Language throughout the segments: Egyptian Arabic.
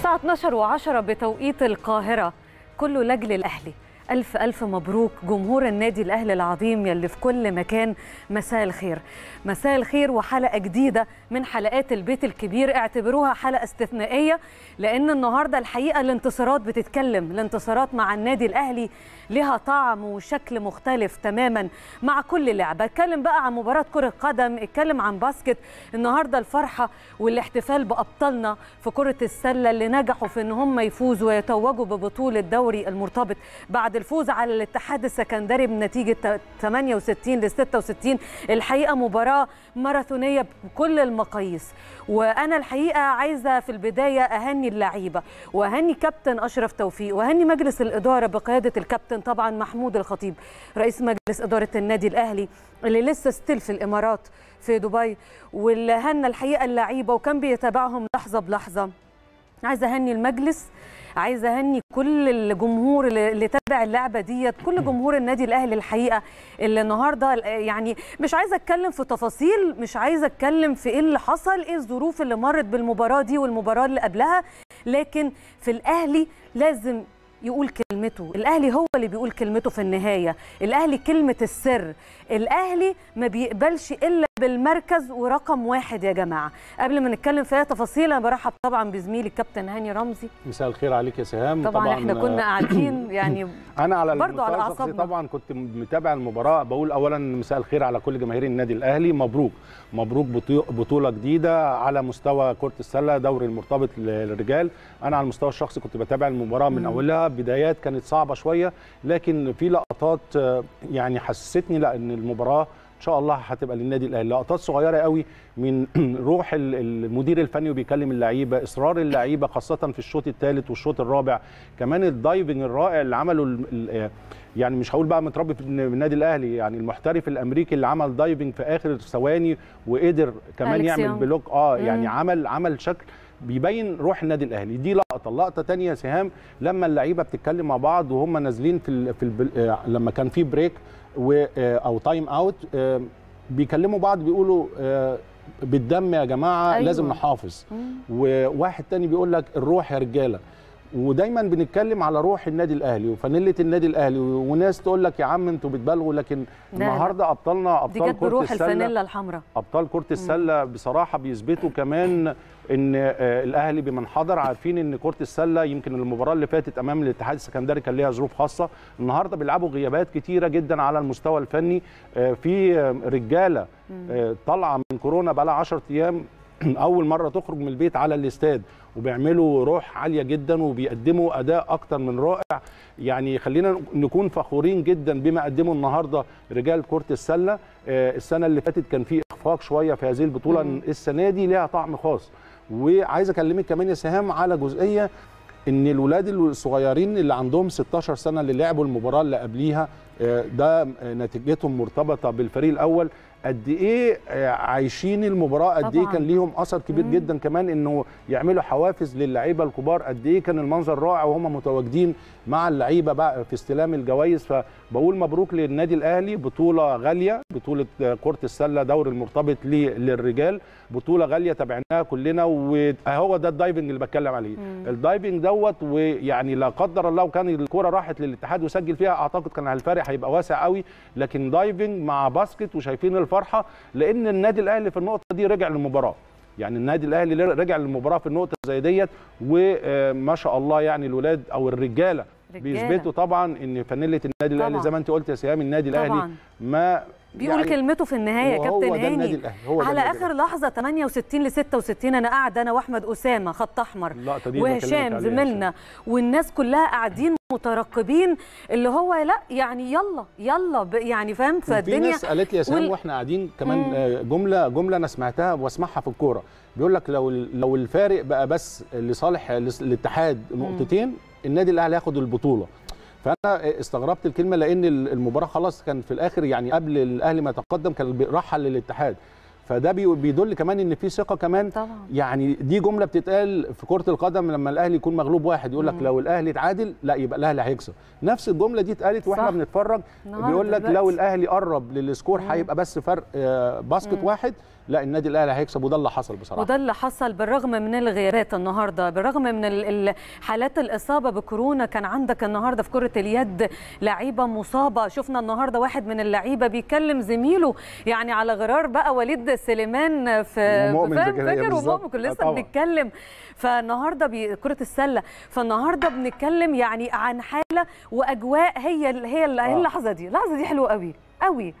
الساعة 12 و10 بتوقيت القاهرة كله لجل الأهلي ألف ألف مبروك جمهور النادي الأهلي العظيم يلي في كل مكان مساء الخير مساء الخير وحلقة جديدة من حلقات البيت الكبير اعتبروها حلقة استثنائية لأن النهاردة الحقيقة الانتصارات بتتكلم الانتصارات مع النادي الأهلي لها طعم وشكل مختلف تماما مع كل لعبة اتكلم بقى عن مباراة كرة قدم اتكلم عن باسكت النهاردة الفرحة والاحتفال بأبطالنا في كرة السلة اللي نجحوا في ان هم يفوزوا ويتوجوا ببطولة دوري المرتبط بعد الفوز على الاتحاد السكندري بنتيجة 68 ل 66 الحقيقة مباراة ماراثونية بكل المقاييس وأنا الحقيقة عايزة في البداية أهني اللعيبة وأهني كابتن أشرف توفيق وأهني مجلس الإدارة بقيادة الكابتن طبعا محمود الخطيب رئيس مجلس إدارة النادي الأهلي اللي لسه ستيل في الإمارات في دبي واللي هنا الحقيقة اللعيبة وكان بيتابعهم لحظة بلحظة عايزة أهني المجلس عايزه اهني كل الجمهور اللي تابع اللعبه ديت كل جمهور النادي الاهلي الحقيقه اللي النهارده يعني مش عايزه اتكلم في تفاصيل مش عايزه اتكلم في ايه اللي حصل ايه الظروف اللي مرت بالمباراه دي والمباراه اللي قبلها لكن في الاهلي لازم يقول كلمته الاهلي هو اللي بيقول كلمته في النهايه الاهلي كلمه السر الاهلي ما بيقبلش الا بالمركز ورقم واحد يا جماعه قبل ما نتكلم في اي تفاصيل انا برحب طبعا بزميلي الكابتن هاني رمزي مساء الخير عليك يا سهام طبعا, طبعا احنا كنا قاعدين يعني انا على برضو على المستوى الشخصي طبعا كنت متابع المباراه بقول اولا مساء الخير على كل جماهير النادي الاهلي مبروك مبروك بطوله جديده على مستوى كره السله دوري المرتبط للرجال انا على المستوى الشخصي كنت بتابع المباراه من اولها بدايات كانت صعبه شويه لكن في لقطات يعني حسستني لا ان المباراه ان شاء الله هتبقى للنادي الاهلي لقطات صغيره قوي من روح المدير الفني وبيكلم اللعيبه اصرار اللعيبه خاصه في الشوط الثالث والشوط الرابع كمان الدايفنج الرائع اللي عمله يعني مش هقول بقى متربي في النادي الاهلي يعني المحترف الامريكي اللي عمل دايفنج في اخر ثواني وقدر كمان يعمل بلوك اه يعني عمل عمل شكل بيبين روح النادي الاهلي دي لقطه لقطه ثانيه سهام لما اللعيبه بتتكلم مع بعض وهم نازلين في ال في ال لما كان في بريك و او تايم اوت بيكلموا بعض بيقولوا بالدم يا جماعه أيوة. لازم نحافظ وواحد تاني بيقول لك الروح يا رجاله ودايما بنتكلم على روح النادي الاهلي وفانيله النادي الاهلي وناس تقول لك يا عم انتوا بتبالغوا لكن النهارده ابطالنا ابطال دي كره بروح الفانيلا الحمراء ابطال كره السله بصراحه بيثبتوا كمان ان الاهلي بمنحدر عارفين ان كره السله يمكن المباراه اللي فاتت امام الاتحاد السكندري كان ليها ظروف خاصه النهارده بيلعبوا غيابات كتيره جدا على المستوى الفني في رجاله طالعه من كورونا بقى لها 10 ايام اول مره تخرج من البيت على الاستاد وبيعملوا روح عاليه جدا وبيقدموا اداء اكتر من رائع يعني خلينا نكون فخورين جدا بما قدموا النهارده رجال كره السله السنه اللي فاتت كان في اخفاق شويه في هذه البطوله مم. السنه دي ليها طعم خاص وعايز اكلمك كمان يا سهام على جزئيه ان الولاد الصغيرين اللي عندهم 16 سنه اللي لعبوا المباراه اللي قبليها ده نتيجتهم مرتبطه بالفريق الاول قد ايه عايشين المباراه قد ايه كان ليهم اثر كبير مم. جدا كمان انه يعملوا حوافز للعيبه الكبار قد ايه كان المنظر رائع وهم متواجدين مع اللعيبه بقى في استلام الجوائز فبقول مبروك للنادي الاهلي بطوله غاليه بطوله كره السله دوري المرتبط للرجال بطوله غاليه تابعناها كلنا وهو ده الدايفنج اللي بتكلم عليه مم. الدايفنج دوت ويعني لا قدر الله وكان الكره راحت للاتحاد وسجل فيها اعتقد كان الفارق هيبقى واسع قوي لكن دايفنج مع باسكت وشايفين الفرحه لان النادي الاهلي في النقطه دي رجع للمباراه يعني النادي الاهلي رجع للمباراه في النقطه زي ديت وما شاء الله يعني الولاد او الرجاله بيثبتوا طبعا ان فانيله النادي الاهلي زي ما انت قلت يا سهام النادي الاهلي ما بيقول يعني كلمته في النهايه يا كابتن هاني هو على اخر لحظه 68 ل 66 انا قاعده انا واحمد اسامه خط احمر وهشام زميلنا والناس كلها قاعدين مترقبين اللي هو لا يعني يلا يلا يعني فاهم فالدنيا في ناس قالت لي يا سام وال... واحنا قاعدين كمان مم. جمله جمله انا سمعتها واسمعها في الكوره بيقول لك لو لو الفارق بقى بس لصالح الاتحاد نقطتين النادي الاهلي هياخد البطوله فانا استغربت الكلمه لان المباراه خلاص كان في الاخر يعني قبل الاهلي ما يتقدم كان رحل للاتحاد فده بيدل كمان ان في ثقه كمان طبعا. يعني دي جمله بتتقال في كره القدم لما الاهلي يكون مغلوب واحد يقول لك لو الاهلي اتعادل لا يبقى الاهلي هيكسب نفس الجمله دي اتقالت واحنا بنتفرج بيقول لك لو الاهلي قرب للسكور هيبقى بس فرق باسكت مم. واحد لا النادي الاهلي هيكسب وده اللي حصل بصراحه وده اللي حصل بالرغم من الغيابات النهارده بالرغم من ال- ال- حالات الاصابه بكورونا كان عندك النهارده في كره اليد لعيبه مصابه شفنا النهارده واحد من اللعيبه بيكلم زميله يعني على غرار بقى وليد سليمان في ومؤمن فاهم زكريا فاكر بالظبط. ومؤمن كنا آه لسه طبعا. بنتكلم فالنهارده بي... كره السله فالنهارده بنتكلم يعني عن حاله واجواء هي هي هي آه. اللحظه دي اللحظه دي حلوه قوي قوي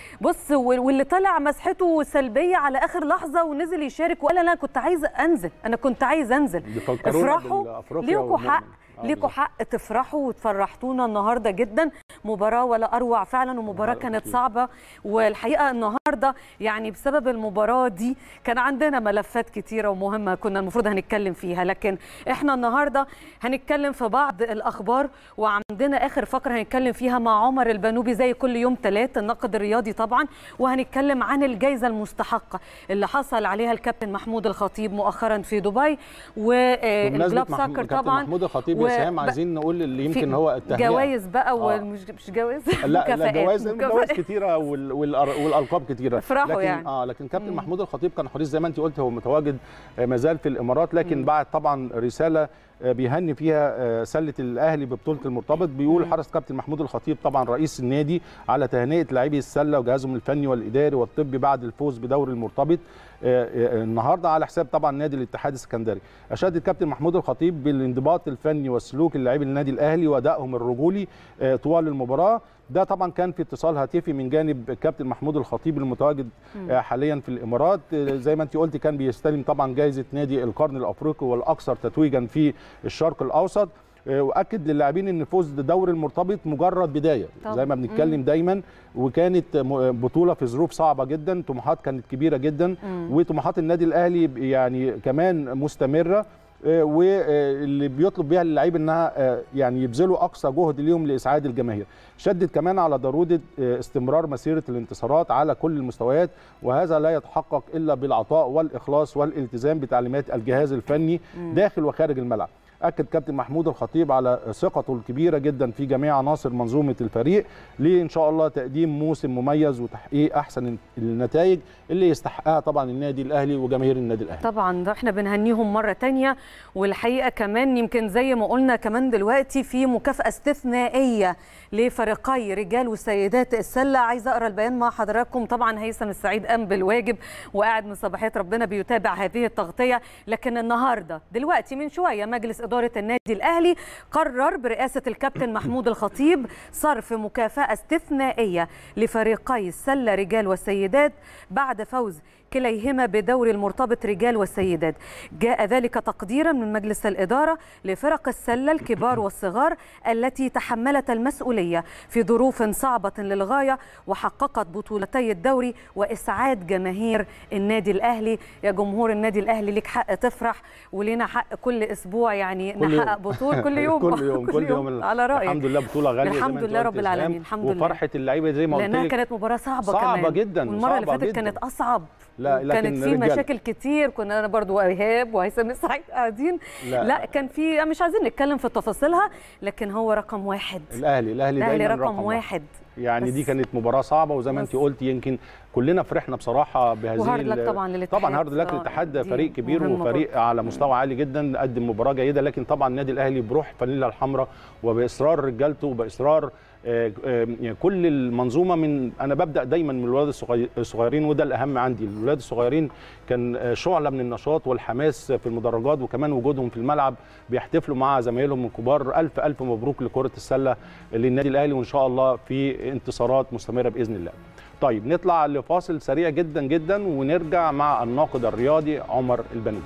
بص وال- واللي طلع مسحته سلبيه على اخر لحظه ونزل يشارك وقال انا كنت عايز انزل انا كنت عايز انزل بيفكرونا افرحوا بالأفريقيا ليكوا والمؤمن. حق آه ليكوا بالظبط. حق تفرحوا وتفرحتونا النهارده جدا مباراه ولا اروع فعلا ومباراه نهار كانت أكيد. صعبه والحقيقه النهارده يعني بسبب المباراه دي كان عندنا ملفات كتيره ومهمه كنا المفروض هنتكلم فيها لكن احنا النهارده هنتكلم في بعض الاخبار وعندنا اخر فقره هنتكلم فيها مع عمر البنوبي زي كل يوم ثلاث النقد الرياضي طبعا وهنتكلم عن الجائزه المستحقه اللي حصل عليها الكابتن محمود الخطيب مؤخرا في دبي بمناسبة والجلاب محمود- ساكر كابتن طبعا محمود الخطيب و- يا سهام ب- عايزين نقول اللي في يمكن هو التهنئه جوائز بقى آه. ومش مش جوائز لا لا مكافآت. جوائز مكافآت. جوائز كتيره وال- والأر- والالقاب كتيره افرحوا لكن يعني. اه لكن كابتن محمود الخطيب كان حريص زي ما انت قلت هو متواجد آه، ما زال في الامارات لكن بعد طبعا رساله آه، بيهني فيها آه، سله الاهلي ببطوله المرتبط بيقول حرص كابتن محمود الخطيب طبعا رئيس النادي على تهنئه لاعبي السله وجهازهم الفني والاداري والطبي بعد الفوز بدوري المرتبط آه، آه، النهارده على حساب طبعا نادي الاتحاد السكندري اشاد الكابتن محمود الخطيب بالانضباط الفني والسلوك اللاعبي النادي الاهلي وادائهم الرجولي آه، طوال المباراه ده طبعا كان في اتصال هاتفي من جانب الكابتن محمود الخطيب المتواجد آه، حاليا في الامارات آه، زي ما انت قلت كان بيستلم طبعا جائزه نادي القرن الافريقي والاكثر تتويجا في الشرق الاوسط آه، واكد للاعبين ان فوز دوري المرتبط مجرد بدايه طبعاً. زي ما بنتكلم دايما وكانت م- بطوله في ظروف صعبه جدا طموحات كانت كبيره جدا وطموحات النادي الاهلي يعني كمان مستمره آه، واللي بيطلب بيها اللعيب انها آه، يعني يبذلوا اقصى جهد ليهم لاسعاد الجماهير شدد كمان على ضروره آه، استمرار مسيره الانتصارات على كل المستويات وهذا لا يتحقق الا بالعطاء والاخلاص والالتزام بتعليمات الجهاز الفني داخل وخارج الملعب اكد كابتن محمود الخطيب على ثقته الكبيره جدا في جميع عناصر منظومه الفريق لان شاء الله تقديم موسم مميز وتحقيق احسن النتائج اللي يستحقها طبعا النادي الاهلي وجماهير النادي الاهلي طبعا ده احنا بنهنيهم مره تانية والحقيقه كمان يمكن زي ما قلنا كمان دلوقتي في مكافاه استثنائيه لفريقي رجال وسيدات السله عايزه اقرا البيان مع حضراتكم طبعا هيثم السعيد قام بالواجب وقاعد من صباحيه ربنا بيتابع هذه التغطيه لكن النهارده دلوقتي من شويه مجلس اداره النادي الاهلي قرر برئاسه الكابتن محمود الخطيب صرف مكافاه استثنائيه لفريقي السله رجال وسيدات بعد فوز كليهما بدوري المرتبط رجال وسيدات جاء ذلك تقديرا من مجلس الإدارة لفرق السلة الكبار والصغار التي تحملت المسؤولية في ظروف صعبة للغاية وحققت بطولتي الدوري وإسعاد جماهير النادي الأهلي يا جمهور النادي الأهلي لك حق تفرح ولنا حق كل أسبوع يعني كل يوم. نحقق بطول كل يوم كل يوم كل يوم على رأيك الحمد لله بطوله غاليه زي ما الحمد أنت لله قلت رب يا إسلام. العالمين الحمد لله وفرحه اللعيبه زي ما قلت لانها لك كانت مباراه صعبه صعبة كمان جداً، والمره اللي صعبة فاتت جداً. كانت اصعب لا، لكن كانت في رجالة. مشاكل كتير كنا انا برضو وايهاب وهيثم السعيد قاعدين لا. لا. لا كان في مش عايزين نتكلم في تفاصيلها لكن هو رقم واحد الاهلي الاهلي الاهلي دايما رقم واحد يعني دي بس. كانت مباراه صعبه وزي ما انت بس. قلت يمكن كلنا فرحنا بصراحه بهذه وهارد لك ال- طبعا للاتحاد. طبعا هارد لك آه، للاتحاد دي فريق كبير مهمة وفريق على مستوى عالي جدا قدم مباراه جيده لكن طبعا النادي الاهلي بروح فانيلا الحمراء وباصرار رجالته وباصرار آه، آه، يعني كل المنظومه من انا ببدا دايما من الولاد الصغير- الصغيرين وده الاهم عندي الولاد الصغيرين كان آه، شعله من النشاط والحماس في المدرجات وكمان وجودهم في الملعب بيحتفلوا مع زمايلهم الكبار الف الف مبروك لكره السله للنادي الاهلي وان شاء الله في انتصارات مستمره باذن الله طيب نطلع لفاصل سريع جدا جدا ونرجع مع الناقد الرياضي عمر البنوبي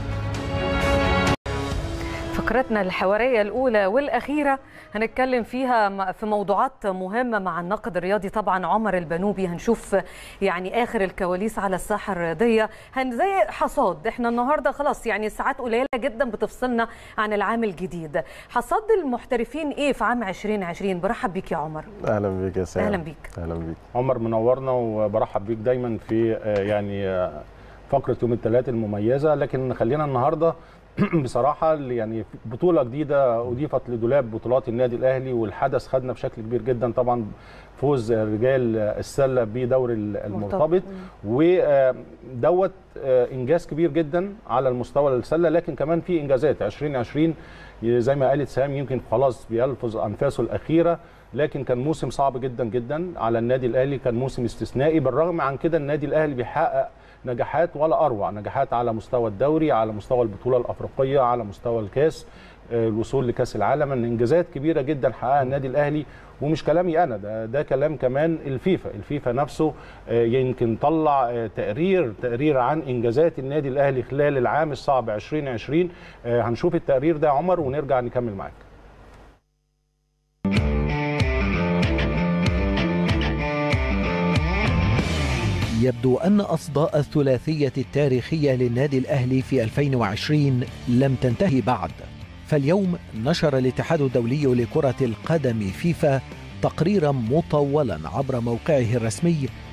فقرتنا الحوارية الأولى والأخيرة هنتكلم فيها م- في موضوعات مهمة مع الناقد الرياضي طبعا عمر البنوبي هنشوف يعني آخر الكواليس على الساحة الرياضية هن زي حصاد احنا النهاردة خلاص يعني ساعات قليلة جدا بتفصلنا عن العام الجديد حصاد المحترفين ايه في عام 2020 برحب بيك يا عمر اهلا بيك يا سام أهلا بيك اهلا بيك عمر منورنا وبرحب بيك دايما في آه، يعني آه، فقره يوم الثلاث المميزه لكن خلينا النهارده بصراحه يعني بطوله جديده اضيفت لدولاب بطولات النادي الاهلي والحدث خدنا بشكل كبير جدا طبعا فوز رجال السله بدور المرتبط ودوت انجاز كبير جدا على المستوى السله لكن كمان في انجازات 2020 زي ما قالت سام يمكن خلاص بيلفظ انفاسه الاخيره لكن كان موسم صعب جدا جدا على النادي الاهلي كان موسم استثنائي بالرغم عن كده النادي الاهلي بيحقق نجاحات ولا اروع نجاحات على مستوى الدوري على مستوى البطوله الافريقيه على مستوى الكاس الوصول لكاس العالم ان انجازات كبيره جدا حققها النادي الاهلي ومش كلامي انا ده ده كلام كمان الفيفا الفيفا نفسه يمكن طلع تقرير تقرير عن انجازات النادي الاهلي خلال العام الصعب 2020 هنشوف التقرير ده عمر ونرجع نكمل معاك يبدو أن أصداء الثلاثية التاريخية للنادي الأهلي في 2020 لم تنتهي بعد فاليوم نشر الاتحاد الدولي لكرة القدم فيفا تقريرا مطولا عبر موقعه الرسمي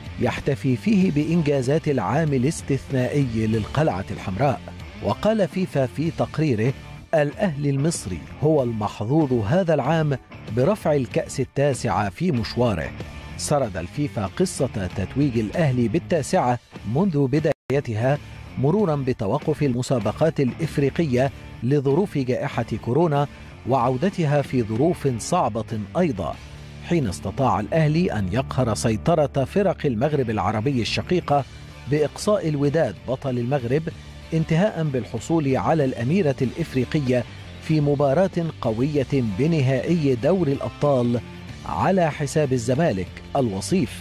يحتفي فيه بإنجازات العام الاستثنائي للقلعة الحمراء وقال فيفا في تقريره الأهلي المصري هو المحظوظ هذا العام برفع الكأس التاسعة في مشواره سرد الفيفا قصة تتويج الأهلي بالتاسعة منذ بدايتها مرورا بتوقف المسابقات الإفريقية لظروف جائحة كورونا وعودتها في ظروف صعبة أيضا حين استطاع الأهلي أن يقهر سيطرة فرق المغرب العربي الشقيقة بإقصاء الوداد بطل المغرب انتهاء بالحصول على الأميرة الإفريقية في مباراة قوية بنهائي دور الأبطال على حساب الزمالك الوصيف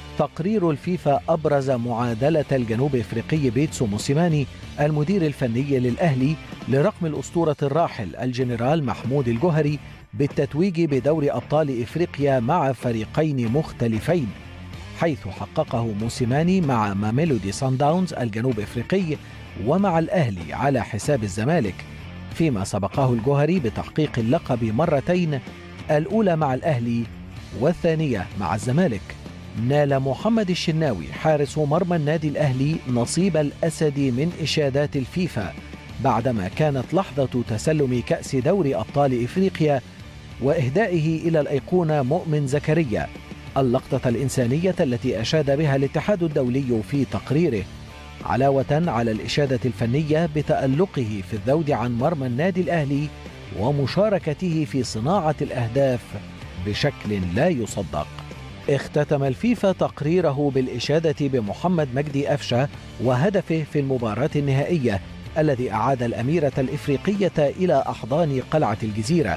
تقرير الفيفا أبرز معادلة الجنوب إفريقي بيتسو موسيماني المدير الفني للأهلي لرقم الأسطورة الراحل الجنرال محمود الجوهري بالتتويج بدور أبطال إفريقيا مع فريقين مختلفين حيث حققه موسيماني مع ماميلودي سان داونز الجنوب إفريقي ومع الأهلي على حساب الزمالك فيما سبقه الجوهري بتحقيق اللقب مرتين الأولى مع الأهلي والثانية مع الزمالك نال محمد الشناوي حارس مرمى النادي الأهلي نصيب الأسد من إشادات الفيفا بعدما كانت لحظة تسلم كأس دوري أبطال إفريقيا وإهدائه إلى الأيقونة مؤمن زكريا اللقطة الإنسانية التي أشاد بها الاتحاد الدولي في تقريره علاوة على الإشادة الفنية بتألقه في الذود عن مرمى النادي الأهلي ومشاركته في صناعة الأهداف بشكل لا يصدق اختتم الفيفا تقريره بالإشادة بمحمد مجدي أفشة وهدفه في المباراة النهائية الذي أعاد الأميرة الإفريقية إلى أحضان قلعة الجزيرة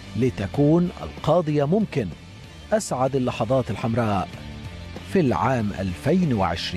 لتكون القاضية ممكن أسعد اللحظات الحمراء في العام 2020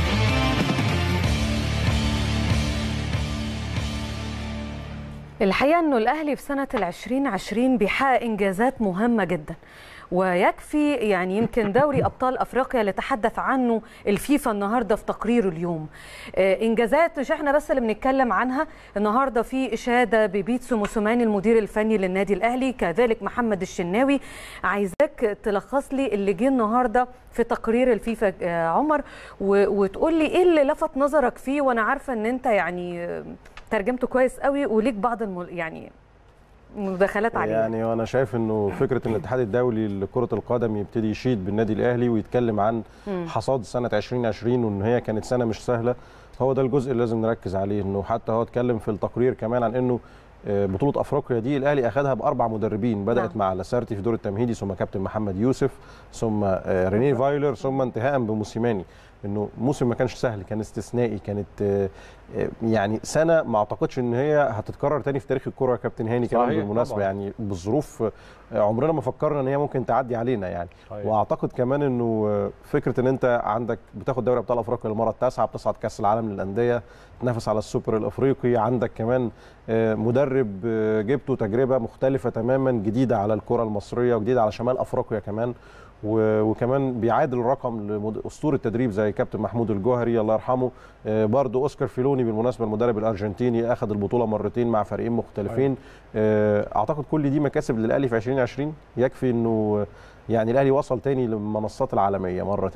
الحقيقة أنه الأهلي في سنة العشرين عشرين بيحقق إنجازات مهمة جدا ويكفي يعني يمكن دوري ابطال افريقيا اللي تحدث عنه الفيفا النهارده في تقريره اليوم انجازات مش احنا بس اللي بنتكلم عنها النهارده في اشاده ببيتسو موسوماني المدير الفني للنادي الاهلي كذلك محمد الشناوي عايزاك تلخص لي اللي جه النهارده في تقرير الفيفا عمر وتقول لي ايه اللي لفت نظرك فيه وانا عارفه ان انت يعني ترجمته كويس قوي وليك بعض المل... يعني مداخلات عليه يعني وانا شايف انه فكره ان الاتحاد الدولي لكره القدم يبتدي يشيد بالنادي الاهلي ويتكلم عن حصاد سنه 2020 وان هي كانت سنه مش سهله هو ده الجزء اللي لازم نركز عليه انه حتى هو اتكلم في التقرير كمان عن انه بطوله افريقيا دي الاهلي اخذها باربع مدربين بدات نعم. مع لاسارتي في دور التمهيدي ثم كابتن محمد يوسف ثم ريني فايلر ثم انتهاء بموسيماني انه موسم ما كانش سهل كان استثنائي كانت يعني سنه ما اعتقدش ان هي هتتكرر تاني في تاريخ الكره يا كابتن هاني كمان بالمناسبه طبعا. يعني بالظروف عمرنا ما فكرنا ان هي ممكن تعدي علينا يعني طيب. واعتقد كمان انه فكره ان انت عندك بتاخد دوري ابطال افريقيا للمره التاسعه بتصعد كاس العالم للانديه تنافس على السوبر الافريقي عندك كمان مدرب جبته تجربه مختلفه تماما جديده على الكره المصريه وجديده على شمال افريقيا كمان وكمان بيعادل الرقم لاسطوره التدريب زي كابتن محمود الجوهري الله يرحمه برضه اوسكار فيلوني بالمناسبه المدرب الارجنتيني اخذ البطوله مرتين مع فريقين مختلفين اعتقد كل دي مكاسب للاهلي في 2020 يكفي انه يعني الاهلي وصل تاني للمنصات العالميه مره تانية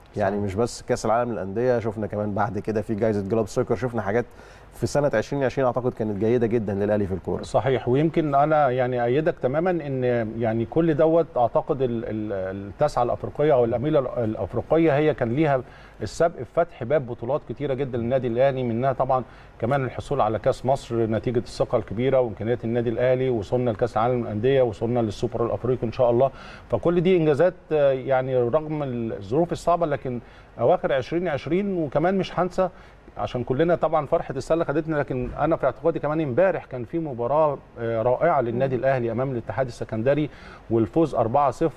يعني صحيح. مش بس كاس العالم للانديه شفنا كمان بعد كده في جائزه جلوب سوكر شفنا حاجات في سنه 2020 اعتقد كانت جيده جدا للاهلي في الكوره صحيح ويمكن انا يعني ايدك تماما ان يعني كل دوت اعتقد ال- ال- التاسعه الافريقيه او الاميله الافريقيه هي كان ليها السبق في فتح باب بطولات كتيره جدا للنادي الاهلي منها طبعا كمان الحصول على كاس مصر نتيجه الثقه الكبيره وامكانيات النادي الاهلي وصلنا لكاس العالم للانديه وصلنا للسوبر الافريقي ان شاء الله فكل دي انجازات آه، يعني رغم الظروف الصعبه لكن اواخر 2020 وكمان مش هنسى عشان كلنا طبعا فرحه السله خدتنا لكن انا في اعتقادي كمان امبارح كان في مباراه آه، رائعه للنادي الاهلي امام الاتحاد السكندري والفوز 4-0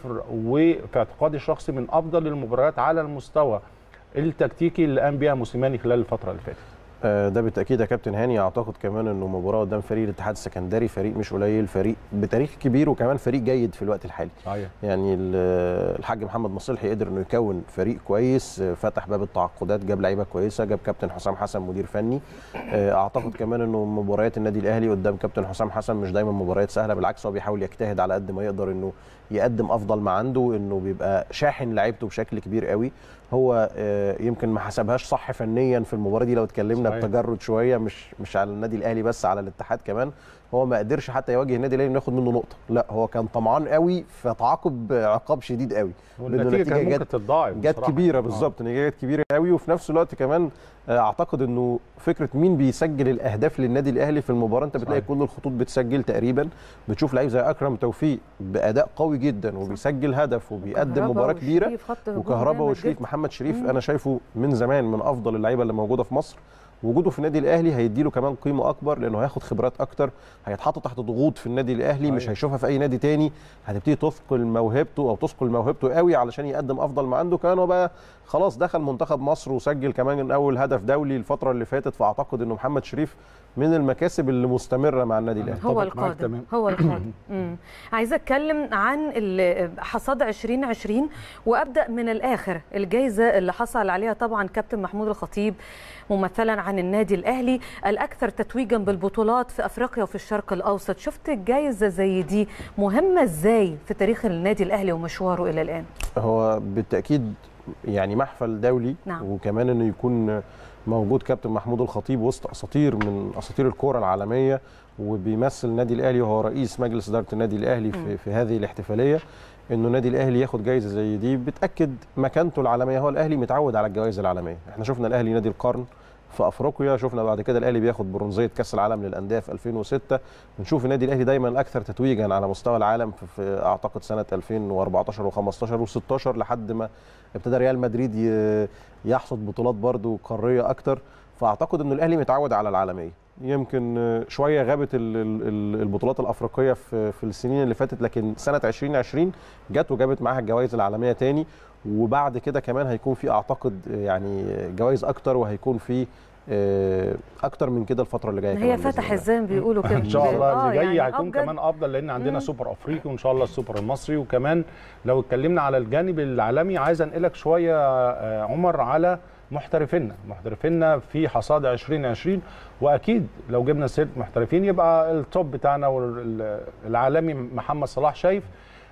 وفي اعتقادي الشخصي من افضل المباريات على المستوى التكتيكي اللي قام بيها موسيماني خلال الفتره اللي فاتت آه، ده بالتاكيد يا كابتن هاني اعتقد كمان انه مباراه قدام فريق الاتحاد السكندري فريق مش قليل فريق بتاريخ كبير وكمان فريق جيد في الوقت الحالي صحيح يعني ال- الحاج محمد مصلحي قدر انه يكون فريق كويس آه، فتح باب التعاقدات جاب لعيبه كويسه جاب كابتن حسام حسن مدير فني آه، اعتقد كمان انه مباريات النادي الاهلي قدام كابتن حسام حسن مش دايما مباريات سهله بالعكس هو بيحاول يجتهد على قد ما يقدر انه يقدم افضل ما عنده انه بيبقى شاحن لعيبته بشكل كبير قوي هو آه، يمكن ما حسبهاش صح فنيا في المباراه دي لو اتكلمنا صحيح. بتجرد شويه مش مش على النادي الاهلي بس على الاتحاد كمان هو ما قدرش حتى يواجه النادي الاهلي انه ياخد منه نقطه لا هو كان طمعان قوي فتعاقب عقاب شديد قوي لأنه والنتيجه كانت النتيجة ممكن تتضاعف جت بصراحة. كبيره آه. بالظبط النتيجه جت كبيره قوي وفي نفس الوقت كمان آه، اعتقد انه فكره مين بيسجل الاهداف للنادي الاهلي في المباراه انت بتلاقي صحيح. كل الخطوط بتسجل تقريبا بتشوف لعيب زي اكرم توفيق باداء قوي جدا وبيسجل هدف وبيقدم كهربا مباراه كبيره وشريف خط هجوم وكهربا جامد وشريف جدا. محمد شريف مم. انا شايفه من زمان من افضل اللعيبه اللي موجوده في مصر وجوده في النادي الاهلي هيديله كمان قيمه اكبر لانه هياخد خبرات اكتر هيتحط تحت ضغوط في النادي الاهلي مش أيوة. هيشوفها في اي نادي تاني هتبتدي تثقل موهبته او تثقل موهبته قوي علشان يقدم افضل ما عنده كمان هو بقى خلاص دخل منتخب مصر وسجل كمان اول هدف دولي الفتره اللي فاتت فاعتقد انه محمد شريف من المكاسب اللي مستمره مع النادي الاهلي هو أتفق معاك القادم تمام. هو القادم مم. عايزه اتكلم عن ال- حصاد 2020 وابدا من الاخر الجائزه اللي حصل عليها طبعا كابتن محمود الخطيب ممثلا عن النادي الاهلي الاكثر تتويجا بالبطولات في افريقيا وفي الشرق الاوسط شفت الجائزه زي دي مهمه ازاي في تاريخ النادي الاهلي ومشواره الى الان هو بالتاكيد يعني محفل دولي نعم. وكمان انه يكون موجود كابتن محمود الخطيب وسط اساطير من اساطير الكره العالميه وبيمثل النادي الاهلي وهو رئيس مجلس اداره النادي الاهلي في, في هذه الاحتفاليه انه النادي الاهلي ياخد جائزه زي دي بتاكد مكانته العالميه هو الاهلي متعود على الجوائز العالميه احنا شفنا الاهلي نادي القرن في افريقيا شفنا بعد كده الاهلي بياخد برونزيه كاس العالم للانديه في 2006 بنشوف النادي الاهلي دايما الاكثر تتويجا على مستوى العالم في, في اعتقد سنه 2014 و15 و16 لحد ما ابتدى ريال مدريد ي- يحصد بطولات برضو قاريه اكتر فاعتقد ان الاهلي متعود على العالميه يمكن آه، شويه غابت ال- ال- ال- البطولات الافريقيه في في السنين اللي فاتت لكن سنه 2020 جت وجابت معاها الجوائز العالميه تاني وبعد كده كمان هيكون في اعتقد يعني جوائز اكتر وهيكون في آه، اكتر من كده الفتره اللي جايه هي كمان بإذن فتح الله. زي ما بيقولوا كده ان شاء الله آه، اللي جاي يعني هيكون أبجد. كمان افضل لان عندنا مم. سوبر افريقي وان شاء الله السوبر المصري وكمان لو اتكلمنا على الجانب العالمي عايز انقلك شويه آه، عمر على محترفينا محترفينا في حصاد 2020 واكيد لو جبنا سيره محترفين يبقى التوب بتاعنا والعالمي محمد صلاح شايف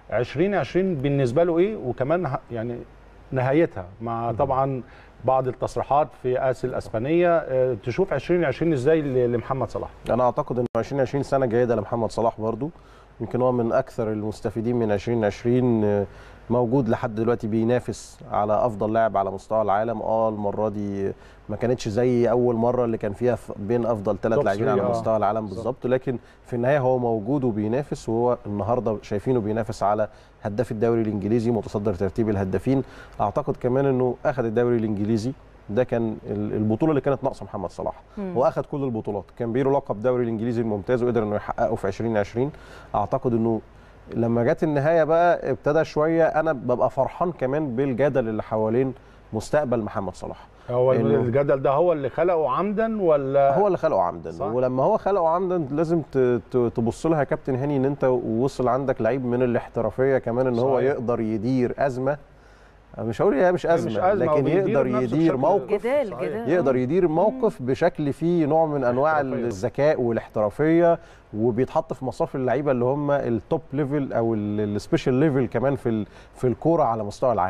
2020 بالنسبه له ايه وكمان ه- يعني نهايتها مع طبعا بعض التصريحات في اسل الاسبانيه آه، تشوف 2020 ازاي ل- لمحمد صلاح انا اعتقد ان 2020 سنه جيده لمحمد صلاح برضو يمكن هو من اكثر المستفيدين من 2020 آه، موجود لحد دلوقتي بينافس على افضل لاعب على مستوى العالم اه المره دي ما كانتش زي اول مره اللي كان فيها ف- بين افضل ثلاث توب لاعبين ثري، على آه. مستوى العالم بالظبط. بالظبط لكن في النهايه هو موجود وبينافس وهو النهارده شايفينه بينافس على هداف الدوري الانجليزي متصدر ترتيب الهدافين اعتقد كمان انه اخذ الدوري الانجليزي ده كان ال- البطوله اللي كانت ناقصه محمد صلاح مم. واخد كل البطولات كان بيله لقب الدوري الانجليزي الممتاز وقدر انه يحققه في 2020 اعتقد انه لما جت النهايه بقى ابتدى شويه انا ببقى فرحان كمان بالجدل اللي حوالين مستقبل محمد صلاح هو إنه- الجدل ده هو اللي خلقه عمدا ولا هو اللي خلقه عمدا صح. ولما هو خلقه عمدا لازم ت- ت- تبص لها يا كابتن هاني ان انت وصل عندك لعيب من الاحترافيه كمان ان هو صحيح. يقدر يدير ازمه مش هقول هي مش ازمه, مش أزمة، لكن وبيدير يقدر نفسه يدير بشكل- موقف جدال صحيح. جدال يقدر آه. يدير موقف بشكل فيه نوع من انواع احترافية. الذكاء والاحترافيه وبيتحط في مصاف اللعيبه اللي هم التوب ليفل او السبيشال ليفل كمان في ال- في الكوره على مستوى العالم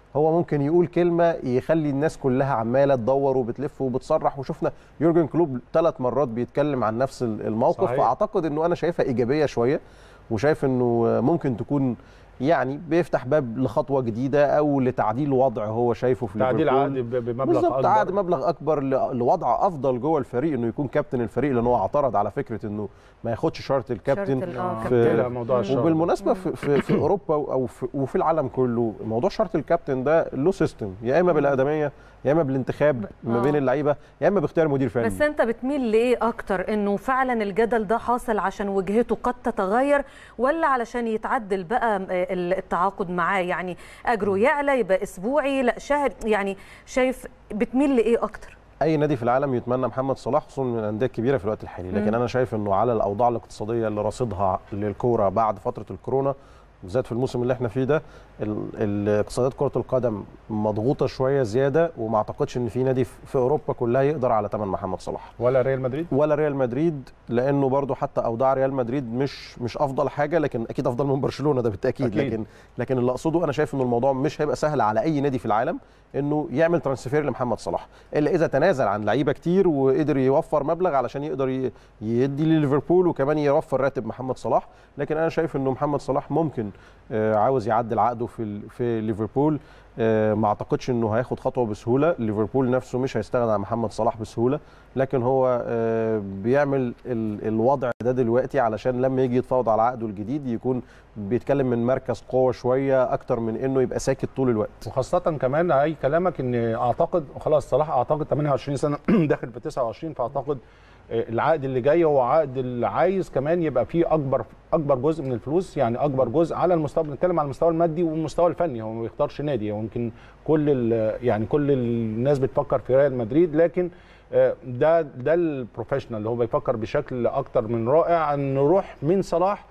هو ممكن يقول كلمه يخلي الناس كلها عماله تدور وبتلف وبتصرح وشفنا يورجن كلوب ثلاث مرات بيتكلم عن نفس الموقف صحيح. فاعتقد انه انا شايفها ايجابيه شويه وشايف انه ممكن تكون يعني بيفتح باب لخطوه جديده او لتعديل وضع هو شايفه في تعديل ليفربول. عقد ب- بمبلغ بالظبط اكبر عقد مبلغ اكبر ل- لوضع افضل جوه الفريق انه يكون كابتن الفريق لان هو اعترض على فكره انه ما ياخدش شرط الكابتن شرط ال- آه، في- كابتن. لا، موضوع الشرط. وبالمناسبه في, في, في اوروبا او في وفي العالم كله موضوع شرط الكابتن ده له سيستم يا اما بالادميه يا اما بالانتخاب ما آه. بين اللعيبه يا اما باختيار مدير فني بس انت بتميل لايه اكتر انه فعلا الجدل ده حاصل عشان وجهته قد تتغير ولا علشان يتعدل بقى ال- التعاقد معاه يعني اجره يعلى يبقى اسبوعي لا شهر يعني شايف بتميل لايه اكتر اي نادي في العالم يتمنى محمد صلاح خصوصا من الانديه الكبيره في الوقت الحالي لكن مم. انا شايف انه على الاوضاع الاقتصاديه اللي راصدها للكوره بعد فتره الكورونا بالذات في الموسم اللي احنا فيه ده ال- ال- اقتصادات كره القدم مضغوطه شويه زياده وما اعتقدش ان في نادي في في اوروبا كلها يقدر على ثمن محمد صلاح ولا ريال مدريد ولا ريال مدريد لانه برضو حتى اوضاع ريال مدريد مش مش افضل حاجه لكن اكيد افضل من برشلونه ده بالتاكيد أكيد. لكن لكن اللي اقصده انا شايف ان الموضوع مش هيبقى سهل على اي نادي في العالم انه يعمل ترانسفير لمحمد صلاح الا اذا تنازل عن لعيبه كتير وقدر يوفر مبلغ علشان يقدر ي- يدي لليفربول وكمان يوفر راتب محمد صلاح لكن انا شايف انه محمد صلاح ممكن آه، عاوز يعدل عقده في ال- في ليفربول آه، ما اعتقدش انه هياخد خطوه بسهوله ليفربول نفسه مش هيستغنى عن محمد صلاح بسهوله لكن هو آه، بيعمل ال- الوضع ده دلوقتي علشان لما يجي يتفاوض على عقده الجديد يكون بيتكلم من مركز قوه شويه اكتر من انه يبقى ساكت طول الوقت وخاصة كمان اي كلامك ان اعتقد خلاص صلاح اعتقد 28 سنة داخل في 29 فاعتقد آه، العقد اللي جاي هو عقد اللي عايز كمان يبقى فيه اكبر اكبر جزء من الفلوس يعني اكبر جزء على المستوى بنتكلم على المستوى المادي والمستوى الفني هو ما بيختارش نادي هو يمكن كل ال- يعني كل الناس بتفكر في ريال مدريد لكن آه، ده ده البروفيشنال اللي هو بيفكر بشكل اكتر من رائع ان نروح من صلاح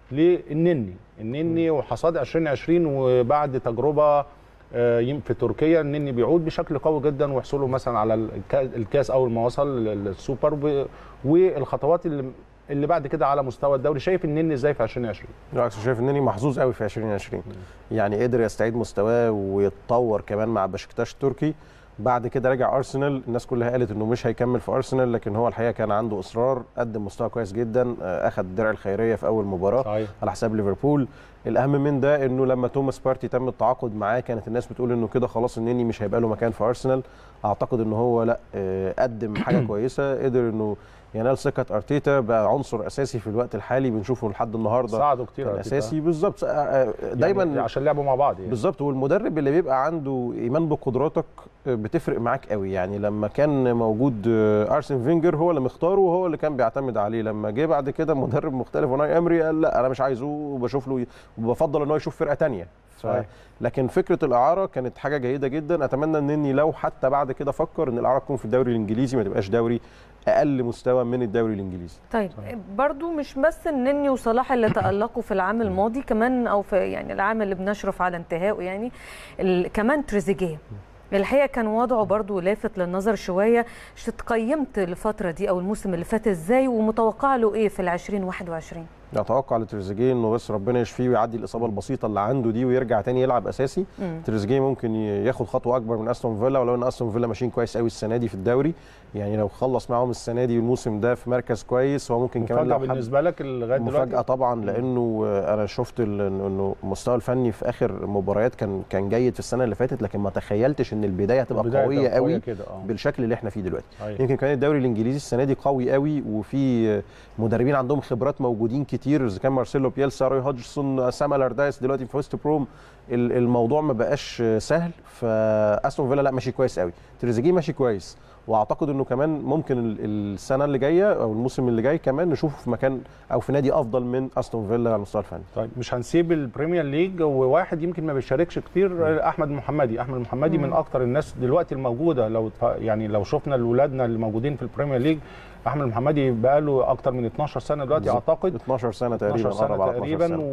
للنني النني وحصاد 2020 وبعد تجربه آه، يم- في تركيا النني بيعود بشكل قوي جدا وحصوله مثلا على الكا- الكاس اول ما وصل للسوبر ب- والخطوات اللي اللي بعد كده على مستوى الدوري شايف النني ازاي في 2020 بالعكس شايف انني محظوظ قوي في 2020 يعني قدر يستعيد مستواه ويتطور كمان مع بشكتاش التركي بعد كده رجع ارسنال الناس كلها قالت انه مش هيكمل في ارسنال لكن هو الحقيقه كان عنده اصرار قدم مستوى كويس جدا آه، اخذ الدرع الخيريه في اول مباراه صحيح على حساب ليفربول الاهم من ده انه لما توماس بارتي تم التعاقد معاه كانت الناس بتقول انه كده خلاص النني مش هيبقى له مكان في ارسنال اعتقد ان هو لا آه، قدم حاجه كويسه قدر انه ينال ثقه ارتيتا بقى عنصر اساسي في الوقت الحالي بنشوفه لحد النهارده ساعده كتير كان أرتيتا. اساسي بالظبط آه، آه، دايما يعني عشان لعبوا مع بعض يعني بالظبط والمدرب اللي بيبقى عنده ايمان بقدراتك بتفرق معاك قوي يعني لما كان موجود آه، ارسن فينجر هو اللي مختاره وهو اللي كان بيعتمد عليه لما جه بعد كده مدرب مختلف وناي امري قال لا انا مش عايزه وبشوف له وبفضل ان هو يشوف فرقه تانية ف... صحيح. لكن فكره الاعاره كانت حاجه جيده جدا اتمنى ان اني لو حتى بعد كده فكر ان الاعاره تكون في الدوري الانجليزي ما تبقاش دوري اقل مستوى من الدوري الانجليزي طيب برضو مش بس النني وصلاح اللي تألقوا في العام الماضي كمان او في يعني العام اللي بنشرف على انتهائه يعني ال- كمان تريزيجيه الحقيقه كان وضعه برضو لافت للنظر شويه شت قيمت الفتره دي او الموسم اللي فات ازاي ومتوقع له ايه في ال 2021 اتوقع لتريزيجيه انه بس ربنا يشفيه ويعدي الاصابه البسيطه اللي عنده دي ويرجع تاني يلعب اساسي مم. تريزيجيه ممكن ي- ياخد خطوه اكبر من استون فيلا ولو ان استون فيلا ماشيين كويس قوي السنه دي في الدوري يعني لو خلص معاهم السنه دي والموسم ده في مركز كويس هو ممكن كمان مفاجأة لو حب بالنسبة لك لغاية مفاجاه دلوقتي طبعا لانه آه، انا شفت ال- انه المستوى الفني في اخر مباريات كان كان جيد في السنه اللي فاتت لكن ما تخيلتش ان البدايه هتبقى البداية قويه كانت قوي كده اه بالشكل اللي احنا فيه دلوقتي صحيح. يمكن كمان الدوري الانجليزي السنه دي قوي قوي وفي مدربين عندهم خبرات موجودين كتير اذا كان مارسيلو بيلسا روي هودجسون سام الاردايس دلوقتي في ويست بروم ال- الموضوع ما بقاش سهل فاستون فيلا لا ماشي كويس قوي تريزيجيه ماشي كويس واعتقد انه كمان ممكن ال- السنه اللي جايه او الموسم اللي جاي كمان نشوفه في مكان او في نادي افضل من استون فيلا على المستوى الفني طيب مش هنسيب البريمير ليج وواحد يمكن ما بيشاركش كتير احمد المحمدي احمد المحمدي من اكتر الناس دلوقتي الموجوده لو اتف- يعني لو شفنا اولادنا اللي موجودين في البريمير ليج احمد المحمدي بقى له اكتر من 12 سنه دلوقتي بالظبط. اعتقد 12 سنه تقريبا 12 سنه قرب على 12 تقريبا سنة.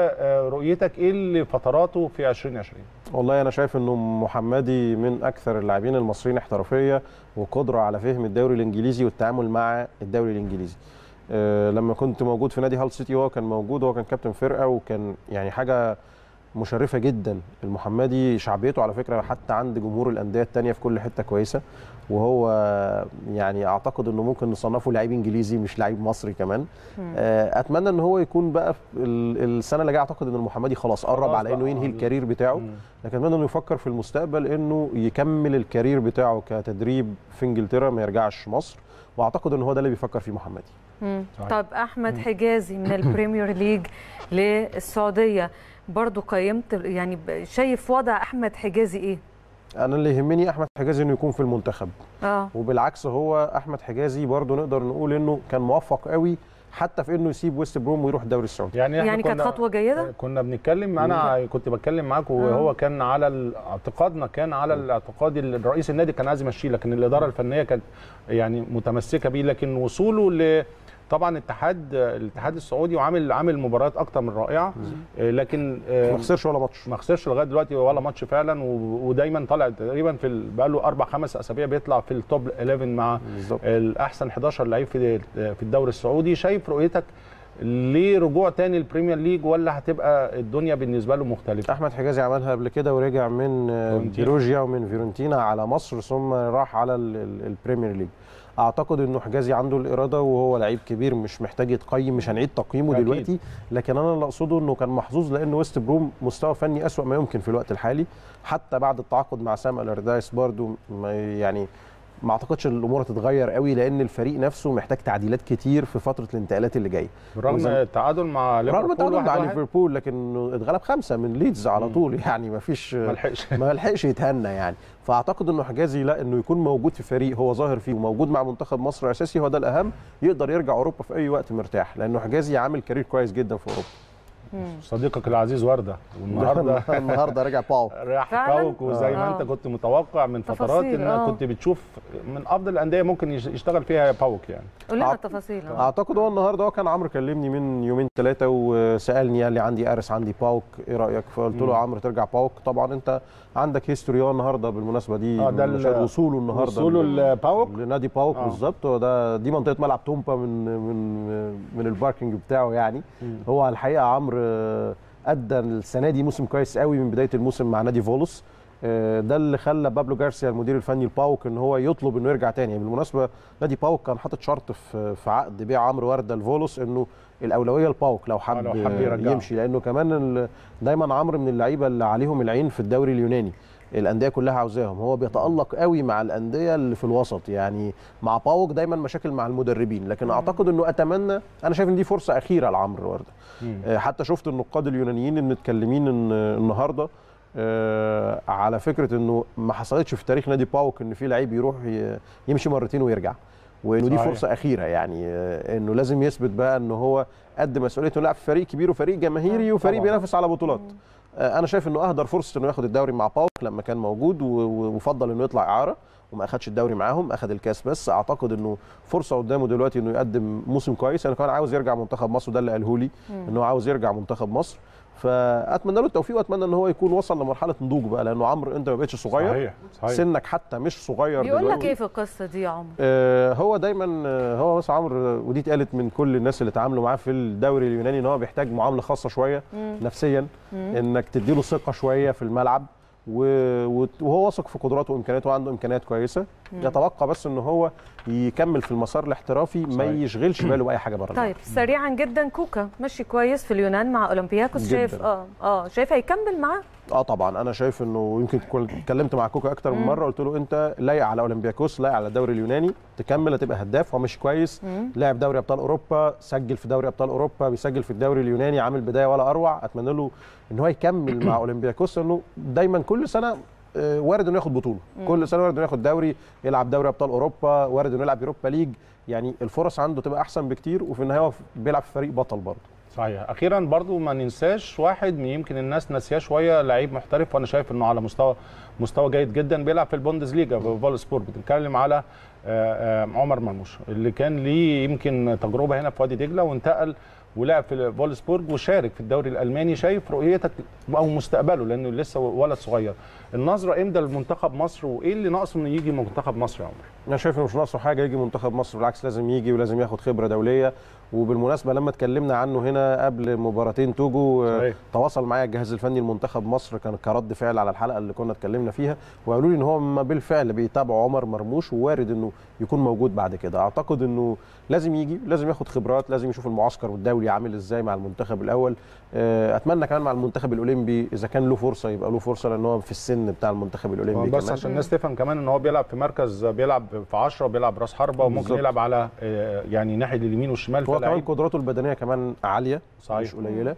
ورؤيتك ايه اللي فتراته في 2020 والله انا شايف انه محمدي من اكثر اللاعبين المصريين احترافيه وقدره على فهم الدوري الانجليزي والتعامل مع الدوري الانجليزي أه لما كنت موجود في نادي هال سيتي وهو كان موجود هو كان كابتن فرقه وكان يعني حاجه مشرفه جدا المحمدي شعبيته على فكره حتى عند جمهور الانديه الثانيه في كل حته كويسه وهو يعني اعتقد انه ممكن نصنفه لعيب انجليزي مش لعيب مصري كمان آه، اتمنى ان هو يكون بقى في ال- السنه اللي جايه اعتقد ان المحمدي خلاص قرب خلاص على انه بقى. ينهي الكارير بتاعه لكن اتمنى انه يفكر في المستقبل انه يكمل الكارير بتاعه كتدريب في انجلترا ما يرجعش مصر واعتقد ان هو ده اللي بيفكر فيه محمدي مم. صحيح. طب احمد حجازي من البريمير ليج للسعوديه برضو قيمت يعني ب- شايف وضع احمد حجازي ايه انا اللي يهمني احمد حجازي انه يكون في المنتخب اه وبالعكس هو احمد حجازي برضه نقدر نقول انه كان موفق قوي حتى في انه يسيب ويست بروم ويروح الدوري السعودي يعني إحنا يعني كانت كنا- خطوه جيده كنا بنتكلم انا كنت بتكلم معاك وهو كان على ال- اعتقادنا كان على الاعتقاد اللي رئيس النادي كان عايز يمشيه لكن الاداره الفنيه كانت يعني متمسكه بيه لكن وصوله ل طبعا اتحاد الاتحاد السعودي وعامل عامل مباريات اكتر من رائعه آه، لكن آه، ما خسرش ولا ماتش ما خسرش لغايه دلوقتي ولا ماتش فعلا و- ودايما طالع تقريبا في ال- بقاله اربع خمس اسابيع بيطلع في التوب 11 مع بالظبط الاحسن 11 لعيب في في الدوري السعودي شايف رؤيتك لرجوع تاني البريمير ليج ولا هتبقى الدنيا بالنسبه له مختلفه احمد حجازي عملها قبل كده ورجع من آه، فيورنتينا. بيروجيا ومن فيورنتينا على مصر ثم راح على ال- ال- البريمير ليج اعتقد انه حجازي عنده الاراده وهو لعيب كبير مش محتاج يتقيم مش هنعيد تقييمه أكيد. دلوقتي لكن انا اللي اقصده انه كان محظوظ لان ويست بروم مستوى فني اسوا ما يمكن في الوقت الحالي حتى بعد التعاقد مع سام الاردايس برضو ما يعني ما اعتقدش ان الامور هتتغير قوي لان الفريق نفسه محتاج تعديلات كتير في فتره الانتقالات اللي جايه بالرغم وزي- من التعادل مع رغم ليفربول التعادل مع واحد واحد، ليفربول لكنه اتغلب خمسه من ليدز على مم. طول يعني ما فيش ما لحقش ما لحقش يتهنى يعني فاعتقد انه حجازي لا انه يكون موجود في فريق هو ظاهر فيه وموجود مع منتخب مصر اساسي هو ده الاهم يقدر يرجع اوروبا في اي وقت مرتاح لانه حجازي عامل كارير كويس جدا في اوروبا صديقك العزيز ورده والنهارده النهارده رجع باو راح فعلاً؟ باوك وزي ما آه. انت كنت متوقع من فترات تفاصيل، ان آه. كنت بتشوف من افضل الانديه ممكن يش- يشتغل فيها باوك يعني قول لنا أع- التفاصيل آه. اعتقد هو النهارده هو كان عمرو كلمني من يومين ثلاثه وسالني قال لي عندي ارس عندي باوك ايه رايك فقلت له يا عمرو ترجع باوك طبعا انت عندك هيستوري هو النهارده بالمناسبه دي آه، ده من ال- مشاهد وصوله النهارده وصوله لباوك لنادي باوك آه. بالظبط هو ده دي منطقه ملعب تومبا من من من الباركنج بتاعه يعني هو الحقيقه عمرو آه، ادى السنه دي موسم كويس قوي من بدايه الموسم مع نادي فولوس آه، ده اللي خلى بابلو جارسيا المدير الفني لباوك ان هو يطلب انه يرجع تاني بالمناسبه نادي باوك كان حاطط شرط في في عقد بيع عمرو ورده لفولوس انه الاولويه لباوك لو حب, لو حب يرجعه. يمشي لانه كمان ال- دايما عمرو من اللعيبه اللي عليهم العين في الدوري اليوناني الانديه كلها عاوزاهم هو بيتالق قوي مع الانديه اللي في الوسط يعني مع باوك دايما مشاكل مع المدربين لكن اعتقد انه اتمنى انا شايف ان دي فرصه اخيره لعمرو ورده آه، حتى شفت النقاد اليونانيين اللي متكلمين ان النهارده آه، على فكره انه ما حصلتش في تاريخ نادي باوك ان في لعيب يروح ي- يمشي مرتين ويرجع وانه دي صحيح. فرصه اخيره يعني آه، انه لازم يثبت بقى ان هو قد مسؤوليته لاعب في فريق كبير وفريق جماهيري وفريق طبعاً. بينافس على بطولات آه، انا شايف انه اهدر فرصه انه ياخد الدوري مع باوك لما كان موجود و- و- وفضل انه يطلع اعاره وما اخدش الدوري معاهم اخد الكاس بس اعتقد انه فرصه قدامه دلوقتي انه يقدم موسم كويس انا كمان عاوز يرجع منتخب مصر ده اللي قاله لي انه عاوز يرجع منتخب مصر فاتمنى له التوفيق واتمنى ان هو يكون وصل لمرحله نضوج بقى لانه عمرو انت ما بقتش صغير صحيح صحيح سنك حتى مش صغير بيقول لك دلوقتي ايه في القصه دي يا عمر آه، هو دايما آه، هو بس عمرو آه، ودي اتقالت من كل الناس اللي اتعاملوا معاه في الدوري اليوناني ان هو بيحتاج معامله خاصه شويه نفسيا انك تديله ثقه شويه في الملعب و- وت- وهو واثق في قدراته وامكانياته وعنده امكانيات كويسه يتبقى بس ان هو يكمل في المسار الاحترافي ما صحيح. يشغلش باله باي حاجه بره طيب سريعا جدا كوكا ماشي كويس في اليونان مع اولمبياكوس جداً. شايف اه اه شايف هيكمل معاه اه طبعا انا شايف انه يمكن كل- اتكلمت مع كوكا اكتر من مره قلت له انت لايق على اولمبياكوس لايق على الدوري اليوناني تكمل هتبقى هداف هو مش كويس لاعب دوري ابطال اوروبا سجل في دوري ابطال اوروبا بيسجل في الدوري اليوناني عامل بدايه ولا اروع اتمنى له ان هو يكمل مع اولمبياكوس لانه دايما كل سنه آه، وارد انه ياخد بطوله كل سنه وارد انه ياخد دوري يلعب دوري ابطال اوروبا وارد انه يلعب يوروبا ليج يعني الفرص عنده تبقى احسن بكتير وفي النهايه هو بيلعب في فريق بطل برضه صحيح اخيرا برضو ما ننساش واحد من يمكن الناس ناسياه شويه لعيب محترف وانا شايف انه على مستوى مستوى جيد جدا بيلعب في البوندسليجا في فولسبورج بنتكلم على آه، آه، عمر مرموش اللي كان ليه يمكن تجربه هنا في وادي دجله وانتقل ولعب في فولسبورج وشارك في الدوري الالماني شايف رؤيتك او مستقبله لانه لسه ولد صغير النظره امتى لمنتخب مصر وايه اللي ناقصه انه يجي منتخب مصر يا عمر انا شايف انه مش ناقصه حاجه يجي منتخب مصر بالعكس لازم يجي ولازم ياخد خبره دوليه وبالمناسبه لما اتكلمنا عنه هنا قبل مباراتين توجو آه، صحيح. تواصل معايا الجهاز الفني لمنتخب مصر كان كرد فعل على الحلقه اللي كنا اتكلمنا فيها وقالوا لي ان هم بالفعل بيتابعوا عمر مرموش ووارد انه يكون موجود بعد كده اعتقد انه لازم يجي لازم ياخد خبرات لازم يشوف المعسكر الدولي عامل ازاي مع المنتخب الاول آه، اتمنى كمان مع المنتخب الاولمبي اذا كان له فرصه يبقى له فرصه لان هو في السن بتاع المنتخب الاولمبي بس كمان. عشان الناس تفهم كمان ان هو بيلعب في مركز بيلعب في 10 وبيلعب راس حربه وممكن بالظبط. يلعب على آه، يعني ناحيه اليمين والشمال هو كمان فلاعب قدراته البدنيه كمان عاليه صحيح. مش قليله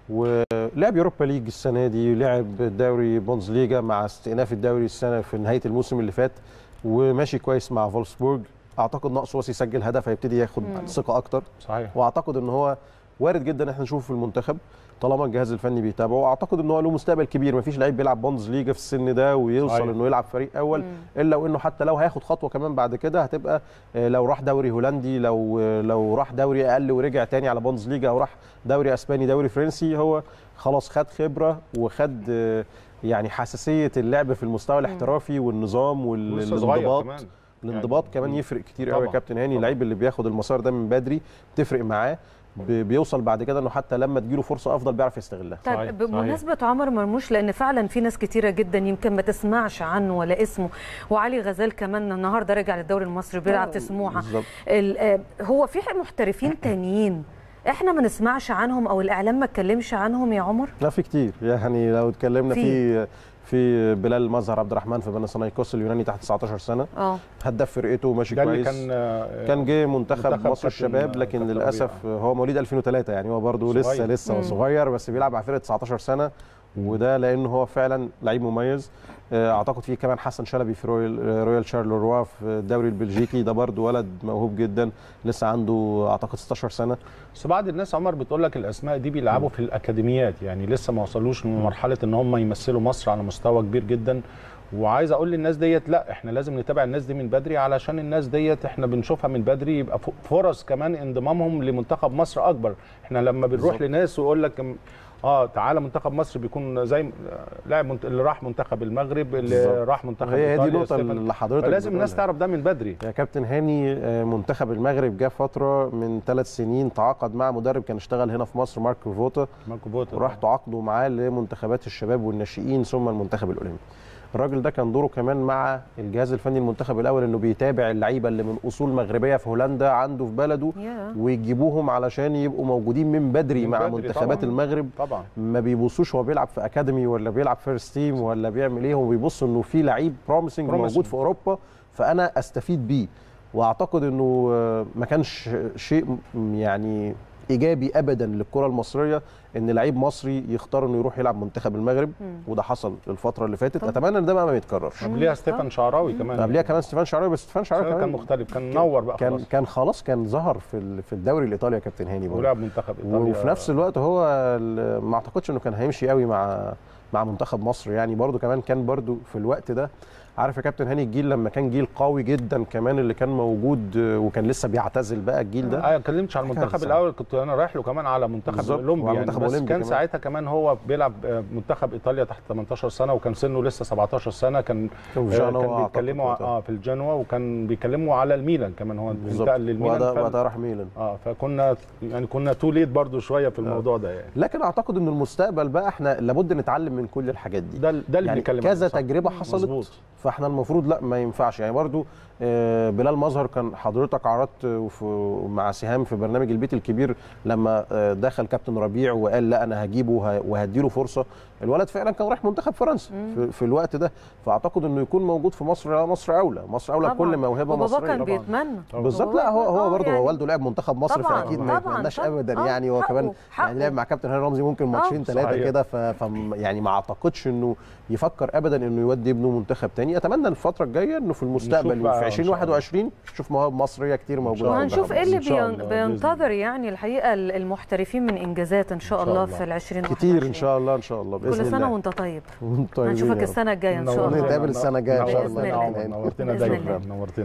ولعب يوروبا ليج السنه دي لعب دوري بونز ليجا مع استئناف الدوري السنه في نهايه الموسم اللي فات وماشي كويس مع فولسبورج اعتقد ناقصه بس يسجل هدف هيبتدي ياخد ثقه اكتر صحيح واعتقد ان هو وارد جدا احنا نشوفه في المنتخب طالما الجهاز الفني بيتابعه واعتقد ان هو له مستقبل كبير مفيش لعيب بيلعب بونز ليجا في السن ده ويوصل صحيح. انه يلعب فريق اول الا وانه حتى لو هياخد خطوه كمان بعد كده هتبقى آه، لو راح دوري هولندي لو آه، لو راح دوري اقل ورجع تاني على بونز ليجا او راح دوري اسباني دوري فرنسي هو خلاص خد خبره وخد آه، يعني حساسيه اللعب في المستوى الاحترافي والنظام ولسه صغير والانضباط كمان الانضباط يعني- كمان يفرق كتير قوي يا طبعاً. كابتن هاني طبعاً. اللعيب اللي بياخد المسار ده من بدري بتفرق معاه ب- بيوصل بعد كده انه حتى لما تجيله فرصه افضل بيعرف يستغلها صحيح، طيب صحيح. بمناسبة عمر مرموش لأن فعلا في ناس كتيرة جدا يمكن ما تسمعش عنه ولا اسمه وعلي غزال كمان النهارده رجع للدوري المصري بيلعب في سموحة بالظبط. ال- آه، هو في محترفين تانيين احنا ما نسمعش عنهم او الاعلام ما اتكلمش عنهم يا عمر لا في كتير يعني لو اتكلمنا في. في في بلال مظهر عبد الرحمن في بنسانايكوس اليوناني تحت 19 سنه اه هداف فرقته ماشي ده اللي كويس كان آه، كان جه منتخب, منتخب مصر كابتن- الشباب لكن كابتن للاسف هو مواليد 2003 يعني هو برضه لسه صغير. لسه مم. صغير بس بيلعب مع فرقه 19 سنه وده لانه هو فعلا لعيب مميز آه، اعتقد فيه كمان حسن شلبي في رويال آه، رويال شارلروا في الدوري البلجيكي ده برضه ولد موهوب جدا لسه عنده اعتقد 16 سنه بس بعض الناس عمر بتقول لك الاسماء دي بيلعبوا في الاكاديميات يعني لسه ما وصلوش من مرحله ان هم يمثلوا مصر على مستوى كبير جدا وعايز اقول للناس ديت لا احنا لازم نتابع الناس دي من بدري علشان الناس ديت احنا بنشوفها من بدري يبقى ف- فرص كمان انضمامهم لمنتخب مصر اكبر احنا لما بنروح بالظبط. لناس ويقول لك م- اه تعالى منتخب مصر بيكون زي آه، لاعب منت- اللي راح منتخب المغرب اللي بالظبط. راح منتخب هي هي دي إيطاليا، النقطه ستيفن. اللي حضرتك فلازم الناس بتقولها. تعرف ده من بدري يا كابتن هاني آه، منتخب المغرب جه فتره من ثلاث سنين تعاقد مع مدرب كان اشتغل هنا في مصر مارك فوتا ماركو بوتا وراح تعاقدوا معاه لمنتخبات الشباب والناشئين ثم المنتخب الاولمبي الراجل ده كان دوره كمان مع الجهاز الفني المنتخب الاول انه بيتابع اللعيبه اللي من اصول مغربيه في هولندا عنده في بلده يا. ويجيبوهم علشان يبقوا موجودين من بدري من مع بدري منتخبات طبعاً. المغرب طبعا ما بيبصوش هو بيلعب في اكاديمي ولا بيلعب فيرست تيم ولا بيعمل ايه هو بيبص انه في لعيب بروميسنج Promising. موجود في اوروبا فانا استفيد بيه واعتقد انه آه، ما كانش شيء م- يعني ايجابي ابدا للكره المصريه ان لعيب مصري يختار انه يروح يلعب منتخب المغرب وده حصل الفتره اللي فاتت طبعاً. اتمنى ان ده بقى ما يتكررش قبليها ستيفان شعراوي كمان قبليها كمان ستيفان شعراوي بس ستيفان شعراوي كان كمان مختلف كان نور بقى كان خلاص كان خلاص كان ظهر في ال- في الدوري الايطالي يا كابتن هاني برضه ولعب منتخب ايطاليا وفي نفس الوقت هو ال- ما اعتقدش انه كان هيمشي قوي مع مع منتخب مصر يعني برضو كمان كان برضو في الوقت ده عارف يا كابتن هاني الجيل لما كان جيل قوي جدا كمان اللي كان موجود آه، وكان لسه بيعتزل بقى الجيل ده اه ما اتكلمتش عن المنتخب كارثة. الاول كنت انا رايح له كمان على منتخب بالظبط، الاولمبي وعلى يعني منتخب بس أولمبي كان كمان. ساعتها كمان هو بيلعب آه، منتخب ايطاليا تحت 18 سنه وكان سنه لسه 17 سنه كان كان في آه، جانوا كان أعتقد بيتكلموا وقتها. اه في الجنوة وكان بيتكلموا على الميلان كمان هو بالظبط انتقل للميلان وقتها فال- وقتها راح ميلان اه فكنا يعني كنا تو ليت برضو شويه في الموضوع ده يعني لكن اعتقد ان المستقبل بقى احنا لابد نتعلم من كل الحاجات دي ده ده اللي يعني بنتكلم كذا عنه، صح. تجربه حصلت مظبوط. فاحنا المفروض لا ما ينفعش يعني برضو آه، بلال مظهر كان حضرتك عرضت آه، في- مع سهام في برنامج البيت الكبير لما آه، دخل كابتن ربيع وقال لا انا هجيبه وه- وهديله فرصه الولد فعلا كان رايح منتخب فرنسا في, في الوقت ده فاعتقد انه يكون موجود في مصر لا مصر اولى مصر اولى طبعاً. بكل موهبه وبابا مصريه كان طبعاً. بيتمنى بالظبط لا هو هو آه، برضه يعني هو والده لعب منتخب مصر طبعاً، فاكيد ما طبعاً، يتمناش طبعاً. ابدا آه، يعني هو حقه، كمان حقه. يعني لعب مع كابتن هاني رمزي ممكن ماتشين ثلاثه صحيح. كده ف ف- يعني ما اعتقدش انه يفكر ابدا انه يودي ابنه منتخب تاني اتمنى الفتره الجايه انه في المستقبل نشوف بقى في إن شاء الله. 2021 نشوف مواهب مصريه كتير موجوده الله. في وهنشوف المنتخب ايه اللي إن شاء بين- الله، بإذن بينتظر يعني الحقيقه المحترفين من انجازات ان شاء إن شاء الله الله. في ال 20 كتير ان شاء الله ان شاء الله باذن كل سنه الله وانت طيب وانتم طيبين هنشوفك يا رب. السنه الجايه ان شاء نورتنا. الله نتقابل السنة الجاية إن شاء بإذن الله. الله. نورتنا بإذن دايما الله. نورتنا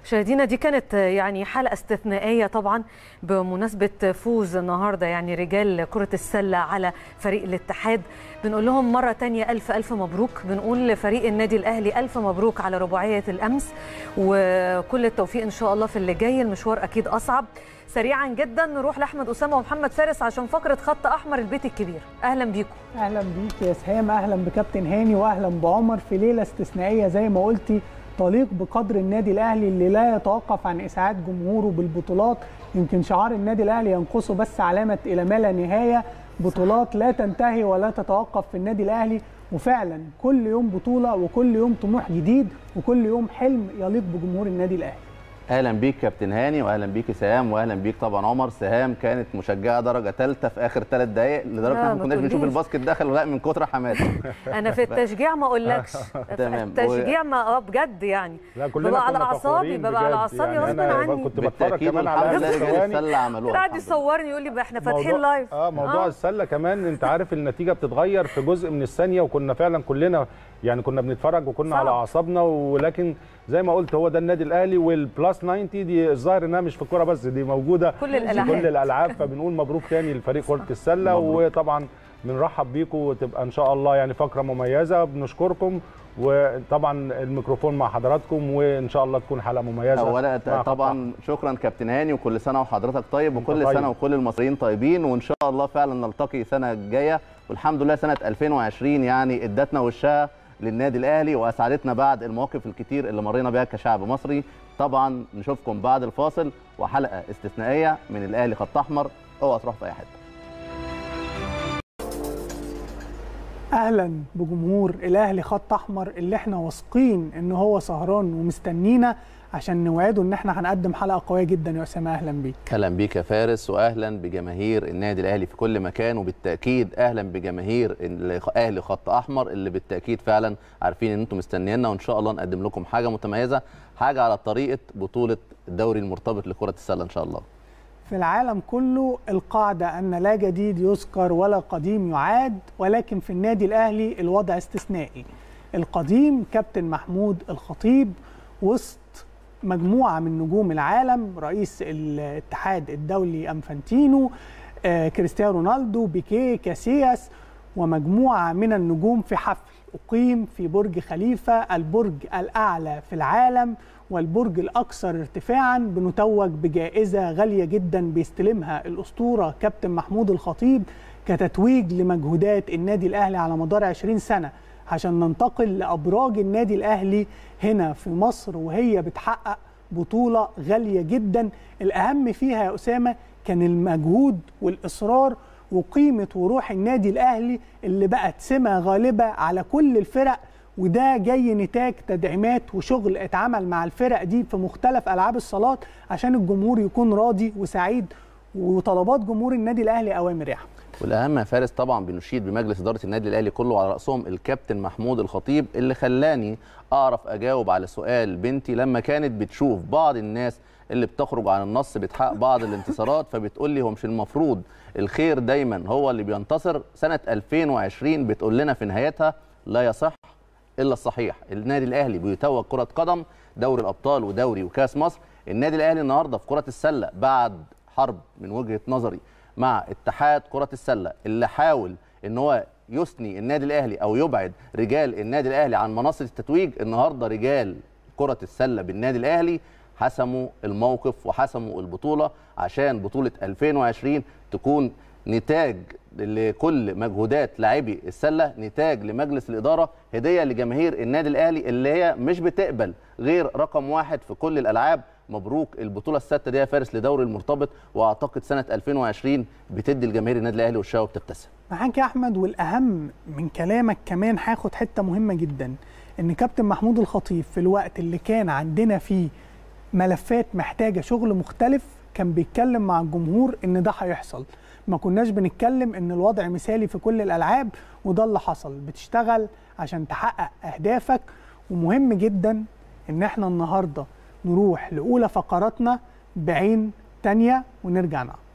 مشاهدينا دي كانت يعني حلقة استثنائية طبعا بمناسبة فوز النهاردة يعني رجال كرة السلة على فريق الاتحاد بنقول لهم مرة تانية ألف ألف مبروك بنقول لفريق النادي الأهلي ألف مبروك على رباعية الأمس وكل التوفيق إن شاء الله في اللي جاي المشوار أكيد أصعب سريعا جدا نروح لاحمد اسامه ومحمد فارس عشان فقره خط احمر البيت الكبير اهلا بيكم اهلا بيك يا سهام اهلا بكابتن هاني واهلا بعمر في ليله استثنائيه زي ما قلتي تليق بقدر النادي الاهلي اللي لا يتوقف عن اسعاد جمهوره بالبطولات يمكن شعار النادي الاهلي ينقصه بس علامه الى ما لا نهايه بطولات لا تنتهي ولا تتوقف في النادي الاهلي وفعلا كل يوم بطوله وكل يوم طموح جديد وكل يوم حلم يليق بجمهور النادي الاهلي اهلا بيك كابتن هاني واهلا بيك سهام واهلا بيك طبعا عمر سهام كانت مشجعه درجه ثالثه في اخر ثلاث دقائق لدرجه لا، ان ما ما كناش بنشوف تقوليش. الباسكت دخل ولا من كتر حماسه انا في التشجيع ما اقولكش تمام. التشجيع ما اه بجد يعني لا كلنا ببقى على كنا اعصابي فخورين ببقى على بجد. اعصابي يعني غصب أنا عني كنت بتفرج بالتاكيد كمان على والحمد آخر لله رجال ثواني. السله عملوها قاعد الحمد لله. يصورني يقول لي احنا فاتحين موضوع- لايف اه موضوع آه. السله كمان انت عارف النتيجه بتتغير في جزء من الثانيه وكنا فعلا كلنا يعني كنا بنتفرج وكنا صعب. على اعصابنا ولكن زي ما قلت هو ده النادي الاهلي والبلس 90 دي الظاهر انها مش في الكوره بس دي موجوده كل في الألعاب. كل الالعاب فبنقول مبروك تاني لفريق كره السله مبروك. وطبعا بنرحب بيكم وتبقى ان شاء الله يعني فقره مميزه بنشكركم وطبعا الميكروفون مع حضراتكم وان شاء الله تكون حلقه مميزه اولا مع طبعا شكرا كابتن هاني وكل سنه وحضرتك طيب أنت وكل طيب. سنه وكل المصريين طيبين وان شاء الله فعلا نلتقي السنه الجايه والحمد لله سنه 2020 يعني ادتنا وشها للنادي الاهلي واسعدتنا بعد المواقف الكتير اللي مرينا بيها كشعب مصري طبعا نشوفكم بعد الفاصل وحلقه استثنائيه من الاهلي خط احمر اوعى تروح في اي حته اهلا بجمهور الاهلي خط احمر اللي احنا واثقين ان هو سهران ومستنينا عشان نوعده ان احنا هنقدم حلقه قويه جدا يا اسامه اهلا بيك اهلا بيك يا فارس واهلا بجماهير النادي الاهلي في كل مكان وبالتاكيد اهلا بجماهير الاهلي خط احمر اللي بالتاكيد فعلا عارفين ان انتم مستنيينا وان شاء الله نقدم لكم حاجه متميزه حاجه على طريقه بطوله الدوري المرتبط لكره السله ان شاء الله في العالم كله القاعدة أن لا جديد يذكر ولا قديم يعاد ولكن في النادي الأهلي الوضع استثنائي القديم كابتن محمود الخطيب وسط مجموعة من نجوم العالم رئيس الاتحاد الدولي أنفانتينو آه، كريستيانو رونالدو بيكيه كاسياس ومجموعة من النجوم في حفل أقيم في برج خليفة البرج الأعلى في العالم والبرج الأكثر ارتفاعا بنتوج بجائزة غالية جدا بيستلمها الأسطورة كابتن محمود الخطيب كتتويج لمجهودات النادي الأهلي على مدار 20 سنة عشان ننتقل لأبراج النادي الأهلي هنا في مصر وهي بتحقق بطولة غالية جدا الأهم فيها يا أسامة كان المجهود والإصرار وقيمة وروح النادي الأهلي اللي بقت سمة غالبة على كل الفرق وده جاي نتاج تدعيمات وشغل اتعمل مع الفرق دي في مختلف ألعاب الصالات عشان الجمهور يكون راضي وسعيد وطلبات جمهور النادي الأهلي أوامر يا أحمد والاهم يا فارس طبعا بنشيد بمجلس اداره النادي الاهلي كله على راسهم الكابتن محمود الخطيب اللي خلاني اعرف اجاوب على سؤال بنتي لما كانت بتشوف بعض الناس اللي بتخرج عن النص بتحقق بعض الانتصارات فبتقول لي هو مش المفروض الخير دايما هو اللي بينتصر سنه 2020 بتقول لنا في نهايتها لا يصح الا الصحيح النادي الاهلي بيتوج كره قدم دوري الابطال ودوري وكاس مصر النادي الاهلي النهارده في كره السله بعد حرب من وجهه نظري مع اتحاد كره السله اللي حاول ان هو يثني النادي الاهلي او يبعد رجال النادي الاهلي عن منصه التتويج النهارده رجال كره السله بالنادي الاهلي حسموا الموقف وحسموا البطوله عشان بطوله 2020 تكون نتاج لكل مجهودات لاعبي السله نتاج لمجلس الاداره هديه لجماهير النادي الاهلي اللي هي مش بتقبل غير رقم واحد في كل الالعاب مبروك البطوله السادسه دي يا فارس لدوري المرتبط واعتقد سنه 2020 بتدي لجماهير النادي الاهلي وشها وبتبتسم معاك يا احمد والاهم من كلامك كمان هاخد حته مهمه جدا ان كابتن محمود الخطيب في الوقت اللي كان عندنا فيه ملفات محتاجه شغل مختلف كان بيتكلم مع الجمهور ان ده هيحصل ما كناش بنتكلم ان الوضع مثالي في كل الالعاب وده اللي حصل بتشتغل عشان تحقق اهدافك ومهم جدا ان احنا النهارده نروح لاولى فقراتنا بعين تانية ونرجع نعقب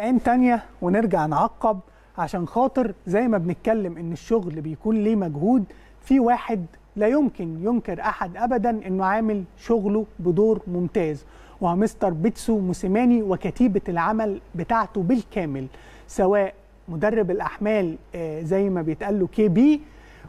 عين تانية ونرجع نعقب عشان خاطر زي ما بنتكلم ان الشغل بيكون ليه مجهود في واحد لا يمكن ينكر احد ابدا انه عامل شغله بدور ممتاز وهو مستر بيتسو موسيماني وكتيبه العمل بتاعته بالكامل سواء مدرب الاحمال آه، زي ما بيتقال له كي بي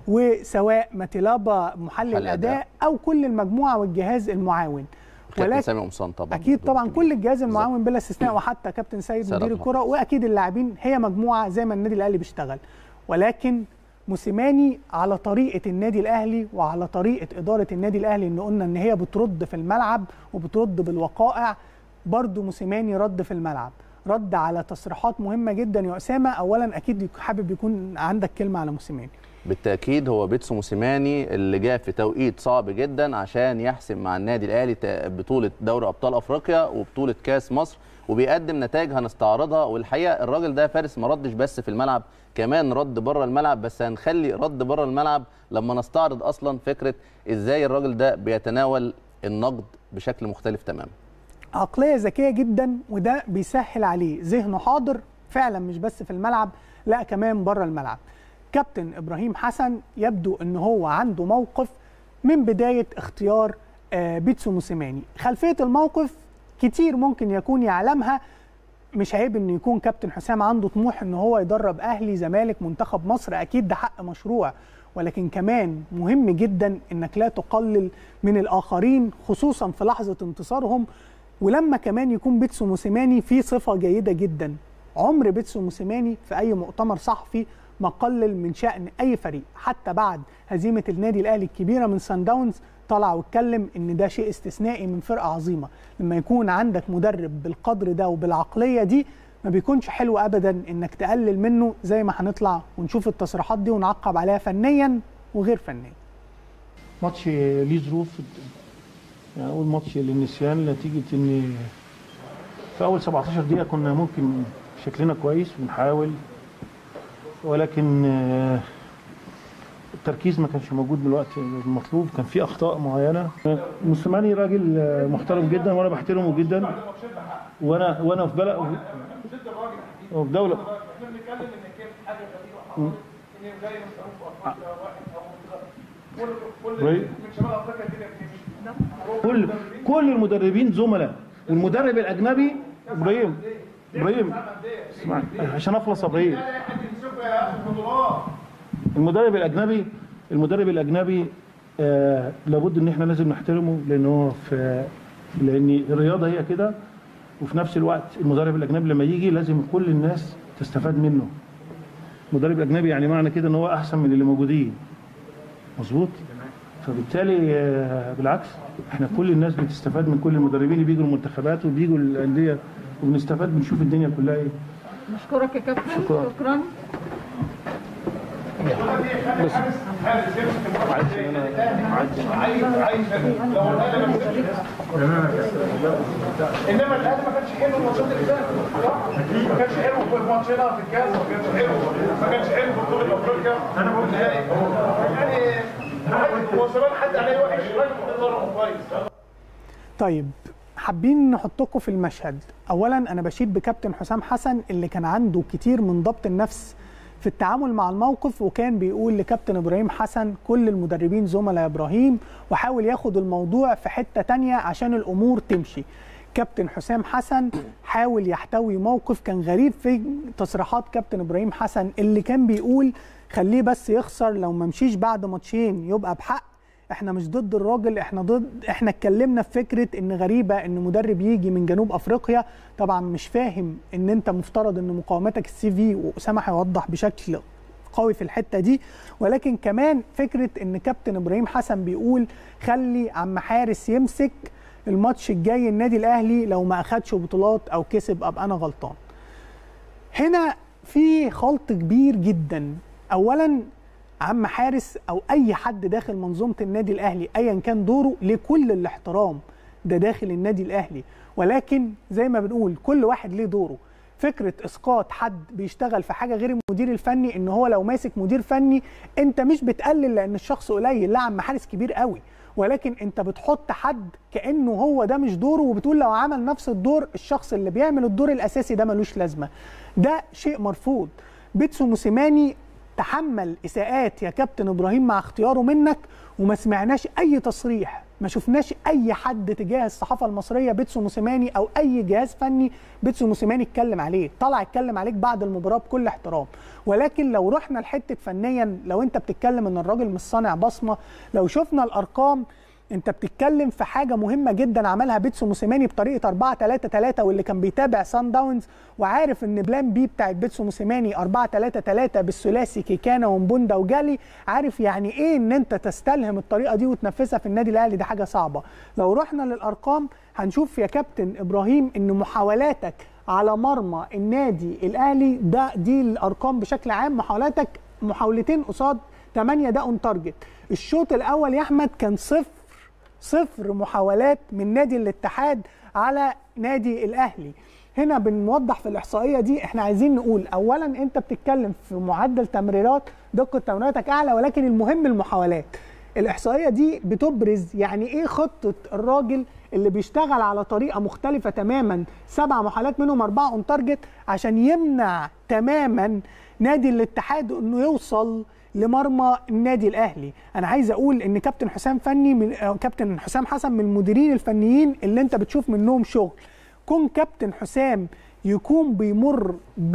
وسواء ماتيلابا محلل محلل الاداء أداء. او كل المجموعه والجهاز المعاون كابتن سامي قمصان طبعا اكيد دور طبعا كبير. كل الجهاز بالظبط. المعاون بلا استثناء وحتى كابتن سيد سيد مدير عبد الكره واكيد اللاعبين هي مجموعه زي ما النادي الاهلي بيشتغل ولكن موسيماني على طريقه النادي الاهلي وعلى طريقه اداره النادي الاهلي ان قلنا ان هي بترد في الملعب وبترد بالوقائع برضه موسيماني رد في الملعب رد على تصريحات مهمه جدا يا اسامه اولا اكيد حابب يكون عندك كلمه على موسيماني بالتاكيد هو بيتسو موسيماني اللي جاء في توقيت صعب جدا عشان يحسم مع النادي الاهلي تا- بطوله دوري ابطال افريقيا وبطوله كاس مصر وبيقدم نتائج هنستعرضها والحقيقه الراجل ده فارس ما ردش بس في الملعب كمان رد بره الملعب بس هنخلي رد بره الملعب لما نستعرض اصلا فكره ازاي الراجل ده بيتناول النقد بشكل مختلف تماما عقليه ذكيه جدا وده بيسهل عليه ذهنه حاضر فعلا مش بس في الملعب لا كمان بره الملعب كابتن ابراهيم حسن يبدو ان هو عنده موقف من بدايه اختيار آه، بيتسو موسيماني خلفيه الموقف كتير ممكن يكون يعلمها مش عيب ان يكون كابتن حسام عنده طموح ان هو يدرب اهلي زمالك منتخب مصر اكيد ده حق مشروع ولكن كمان مهم جدا انك لا تقلل من الاخرين خصوصا في لحظه انتصارهم ولما كمان يكون بيتسو موسيماني في صفه جيده جدا عمر بيتسو موسيماني في اي مؤتمر صحفي ما قلل من شان اي فريق حتى بعد هزيمه النادي الاهلي الكبيره من سان داونز طلع واتكلم ان ده شيء استثنائي من فرقه عظيمه لما يكون عندك مدرب بالقدر ده وبالعقليه دي ما بيكونش حلو ابدا انك تقلل منه زي ما هنطلع ونشوف التصريحات دي ونعقب عليها فنيا وغير فنيا ماتش ليه ظروف يعني اول ماتش للنسيان نتيجه ان في اول 17 دقيقه كنا ممكن شكلنا كويس بنحاول ولكن آه، التركيز ما كانش موجود بالوقت المطلوب كان في اخطاء معينه موسيماني راجل آه، محترم جدا وانا بحترمه جدا وانا وانا في بلد وفي دوله م. رأي- كل كل المدربين زملاء والمدرب الاجنبي ابراهيم ابراهيم اسمع عشان اخلص يا ابراهيم المدرب الاجنبي المدرب الاجنبي آه لابد ان احنا لازم نحترمه لان هو في لان الرياضه هي كده وفي نفس الوقت المدرب الاجنبي لما يجي لازم كل الناس تستفاد منه المدرب الاجنبي يعني معنى كده ان هو احسن من اللي موجودين مظبوط فبالتالي آه، بالعكس احنا كل الناس بتستفاد من كل المدربين اللي بيجوا المنتخبات وبيجوا الانديه وبنستفاد بنشوف الدنيا كلها ايه نشكرك يا كابتن شكرا. شكرا انما الاهلي ما كانش حلو الماتشات اللي فاتت ما كانش حلو في الماتش هنا في الكاس ما كانش حلو ما كانش حلو في بطوله افريقيا انا بقول يعني هو سؤال حد عليه وحش الراجل بيتدرب كويس طيب حابين نحطكم في المشهد اولا انا بشيد بكابتن حسام حسن اللي كان عنده كتير من ضبط النفس في التعامل مع الموقف وكان بيقول لكابتن ابراهيم حسن كل المدربين زملاء يا ابراهيم وحاول ياخد الموضوع في حتة تانية عشان الامور تمشي كابتن حسام حسن حاول يحتوي موقف كان غريب في تصريحات كابتن ابراهيم حسن اللي كان بيقول خليه بس يخسر لو ما مشيش بعد ماتشين يبقى بحق احنا مش ضد الراجل احنا ضد احنا اتكلمنا في فكره ان غريبه ان مدرب يجي من جنوب افريقيا طبعا مش فاهم ان انت مفترض ان مقاومتك السي في واسامه هيوضح بشكل قوي في الحته دي ولكن كمان فكره ان كابتن ابراهيم حسن بيقول خلي عم حارس يمسك الماتش الجاي النادي الاهلي لو ما اخدش بطولات او كسب ابقى انا غلطان هنا في خلط كبير جدا اولا عم حارس او اي حد داخل منظومه النادي الاهلي ايا كان دوره لكل الاحترام ده داخل النادي الاهلي ولكن زي ما بنقول كل واحد ليه دوره فكره اسقاط حد بيشتغل في حاجه غير المدير الفني ان هو لو ماسك مدير فني انت مش بتقلل لان الشخص قليل لا عم حارس كبير قوي ولكن انت بتحط حد كانه هو ده مش دوره وبتقول لو عمل نفس الدور الشخص اللي بيعمل الدور الاساسي ده ملوش لازمه ده شيء مرفوض بيتسو موسيماني تحمل اساءات يا كابتن ابراهيم مع اختياره منك وما سمعناش اي تصريح ما شفناش اي حد تجاه الصحافه المصريه بيتسو موسيماني او اي جهاز فني بيتسو موسيماني اتكلم عليه طلع اتكلم عليك بعد المباراه بكل احترام ولكن لو رحنا لحته فنيا لو انت بتتكلم ان الراجل مش صانع بصمه لو شفنا الارقام انت بتتكلم في حاجه مهمه جدا عملها بيتسو موسيماني بطريقه 4 3 3 واللي كان بيتابع سان داونز وعارف ان بلان بي بتاعت بيتسو موسيماني 4 3 3 بالثلاثي كيكانا ومبوندا وجالي عارف يعني ايه ان انت تستلهم الطريقه دي وتنفذها في النادي الاهلي دي حاجه صعبه لو رحنا للارقام هنشوف يا كابتن ابراهيم ان محاولاتك على مرمى النادي الاهلي ده دي الارقام بشكل عام محاولاتك محاولتين قصاد 8 ده اون تارجت الشوط الاول يا احمد كان صفر صفر محاولات من نادي الاتحاد على نادي الاهلي هنا بنوضح في الاحصائيه دي احنا عايزين نقول اولا انت بتتكلم في معدل تمريرات دقه تمريراتك اعلى ولكن المهم المحاولات الاحصائيه دي بتبرز يعني ايه خطه الراجل اللي بيشتغل على طريقه مختلفه تماما سبع محاولات منهم اربعه اون تارجت عشان يمنع تماما نادي الاتحاد انه يوصل لمرمى النادي الاهلي انا عايز اقول ان كابتن حسام فني من كابتن حسام حسن من المديرين الفنيين اللي انت بتشوف منهم شغل كون كابتن حسام يكون بيمر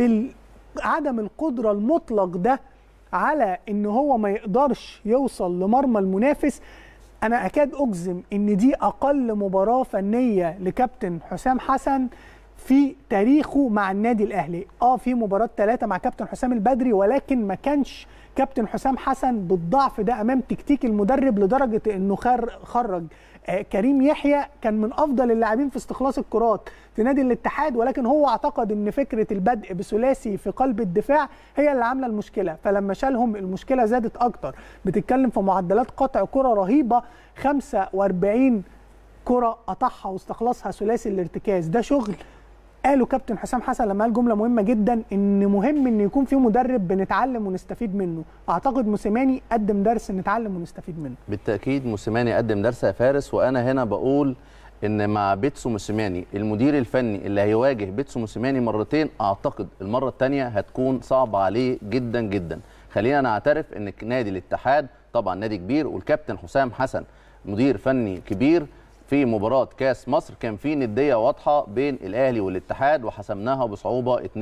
بعدم القدره المطلق ده على ان هو ما يقدرش يوصل لمرمى المنافس انا اكاد اجزم ان دي اقل مباراه فنيه لكابتن حسام حسن في تاريخه مع النادي الاهلي اه في مباراه ثلاثه مع كابتن حسام البدري ولكن ما كانش كابتن حسام حسن بالضعف ده امام تكتيك المدرب لدرجه انه خر خرج آه كريم يحيى كان من افضل اللاعبين في استخلاص الكرات في نادي الاتحاد ولكن هو اعتقد ان فكره البدء بثلاثي في قلب الدفاع هي اللي عامله المشكله فلما شالهم المشكله زادت اكتر بتتكلم في معدلات قطع كره رهيبه 45 كره قطعها واستخلصها ثلاثي الارتكاز ده شغل قالوا كابتن حسام حسن لما قال جمله مهمه جدا ان مهم ان يكون في مدرب بنتعلم ونستفيد منه اعتقد موسيماني قدم درس نتعلم ونستفيد منه بالتاكيد موسيماني قدم درس يا فارس وانا هنا بقول ان مع بيتسو موسيماني المدير الفني اللي هيواجه بيتسو موسيماني مرتين اعتقد المره الثانيه هتكون صعبه عليه جدا جدا خلينا نعترف ان نادي الاتحاد طبعا نادي كبير والكابتن حسام حسن مدير فني كبير في مباراة كاس مصر كان في ندية واضحة بين الأهلي والاتحاد وحسمناها بصعوبة 2-1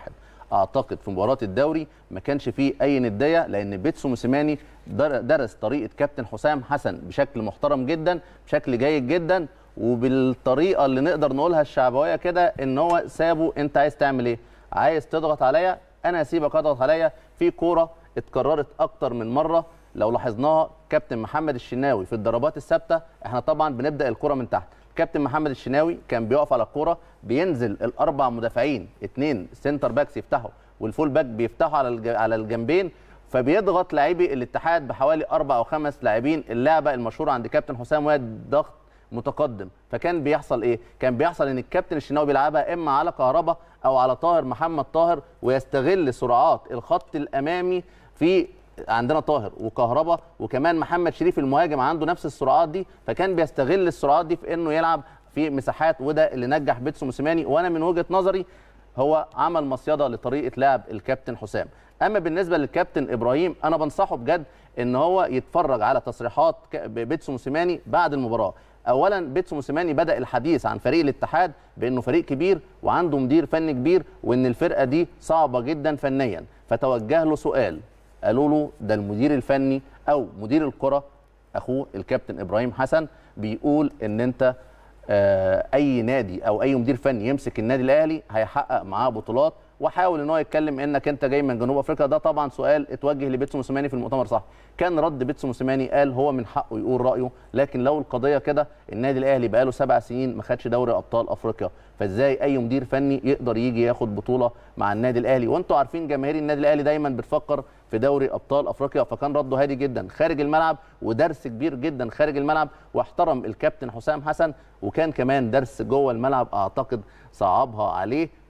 أعتقد في مباراة الدوري ما كانش فيه أي ندية لأن بيتسو موسيماني درس طريقة كابتن حسام حسن بشكل محترم جدا بشكل جيد جدا وبالطريقة اللي نقدر نقولها الشعبوية كده إن هو سابه أنت عايز تعمل إيه؟ عايز تضغط عليا أنا هسيبك أضغط عليا في كورة اتكررت أكتر من مرة لو لاحظناها كابتن محمد الشناوي في الضربات الثابته احنا طبعا بنبدا الكره من تحت كابتن محمد الشناوي كان بيقف على الكره بينزل الاربع مدافعين اثنين سنتر باكس يفتحوا والفول باك بيفتحوا على على الجنبين فبيضغط لاعبي الاتحاد بحوالي اربع او خمس لاعبين اللعبه المشهوره عند كابتن حسام وهي ضغط متقدم فكان بيحصل ايه كان بيحصل ان الكابتن الشناوي بيلعبها اما على كهربا او على طاهر محمد طاهر ويستغل سرعات الخط الامامي في عندنا طاهر وكهربا وكمان محمد شريف المهاجم عنده نفس السرعات دي فكان بيستغل السرعات دي في انه يلعب في مساحات وده اللي نجح بيتسو موسيماني وانا من وجهه نظري هو عمل مصيده لطريقه لعب الكابتن حسام اما بالنسبه للكابتن ابراهيم انا بنصحه بجد ان هو يتفرج على تصريحات بيتسو موسيماني بعد المباراه اولا بيتسو موسيماني بدا الحديث عن فريق الاتحاد بانه فريق كبير وعنده مدير فني كبير وان الفرقه دي صعبه جدا فنيا فتوجه له سؤال قالوا له ده المدير الفني او مدير الكره اخوه الكابتن ابراهيم حسن بيقول ان انت آه اي نادي او اي مدير فني يمسك النادي الاهلي هيحقق معاه بطولات وحاول ان هو يتكلم انك انت جاي من جنوب افريقيا ده طبعا سؤال اتوجه لبيتسو موسيماني في المؤتمر صح كان رد بيتسو موسيماني قال هو من حقه يقول رايه لكن لو القضيه كده النادي الاهلي بقاله سبع سنين ما خدش دوري ابطال افريقيا فازاي اي مدير فني يقدر يجي ياخد بطوله مع النادي الاهلي وانتوا عارفين جماهير النادي الاهلي دايما بتفكر في دوري ابطال افريقيا فكان رده هادي جدا خارج الملعب ودرس كبير جدا خارج الملعب واحترم الكابتن حسام حسن وكان كمان درس جوه الملعب اعتقد صعبها عليه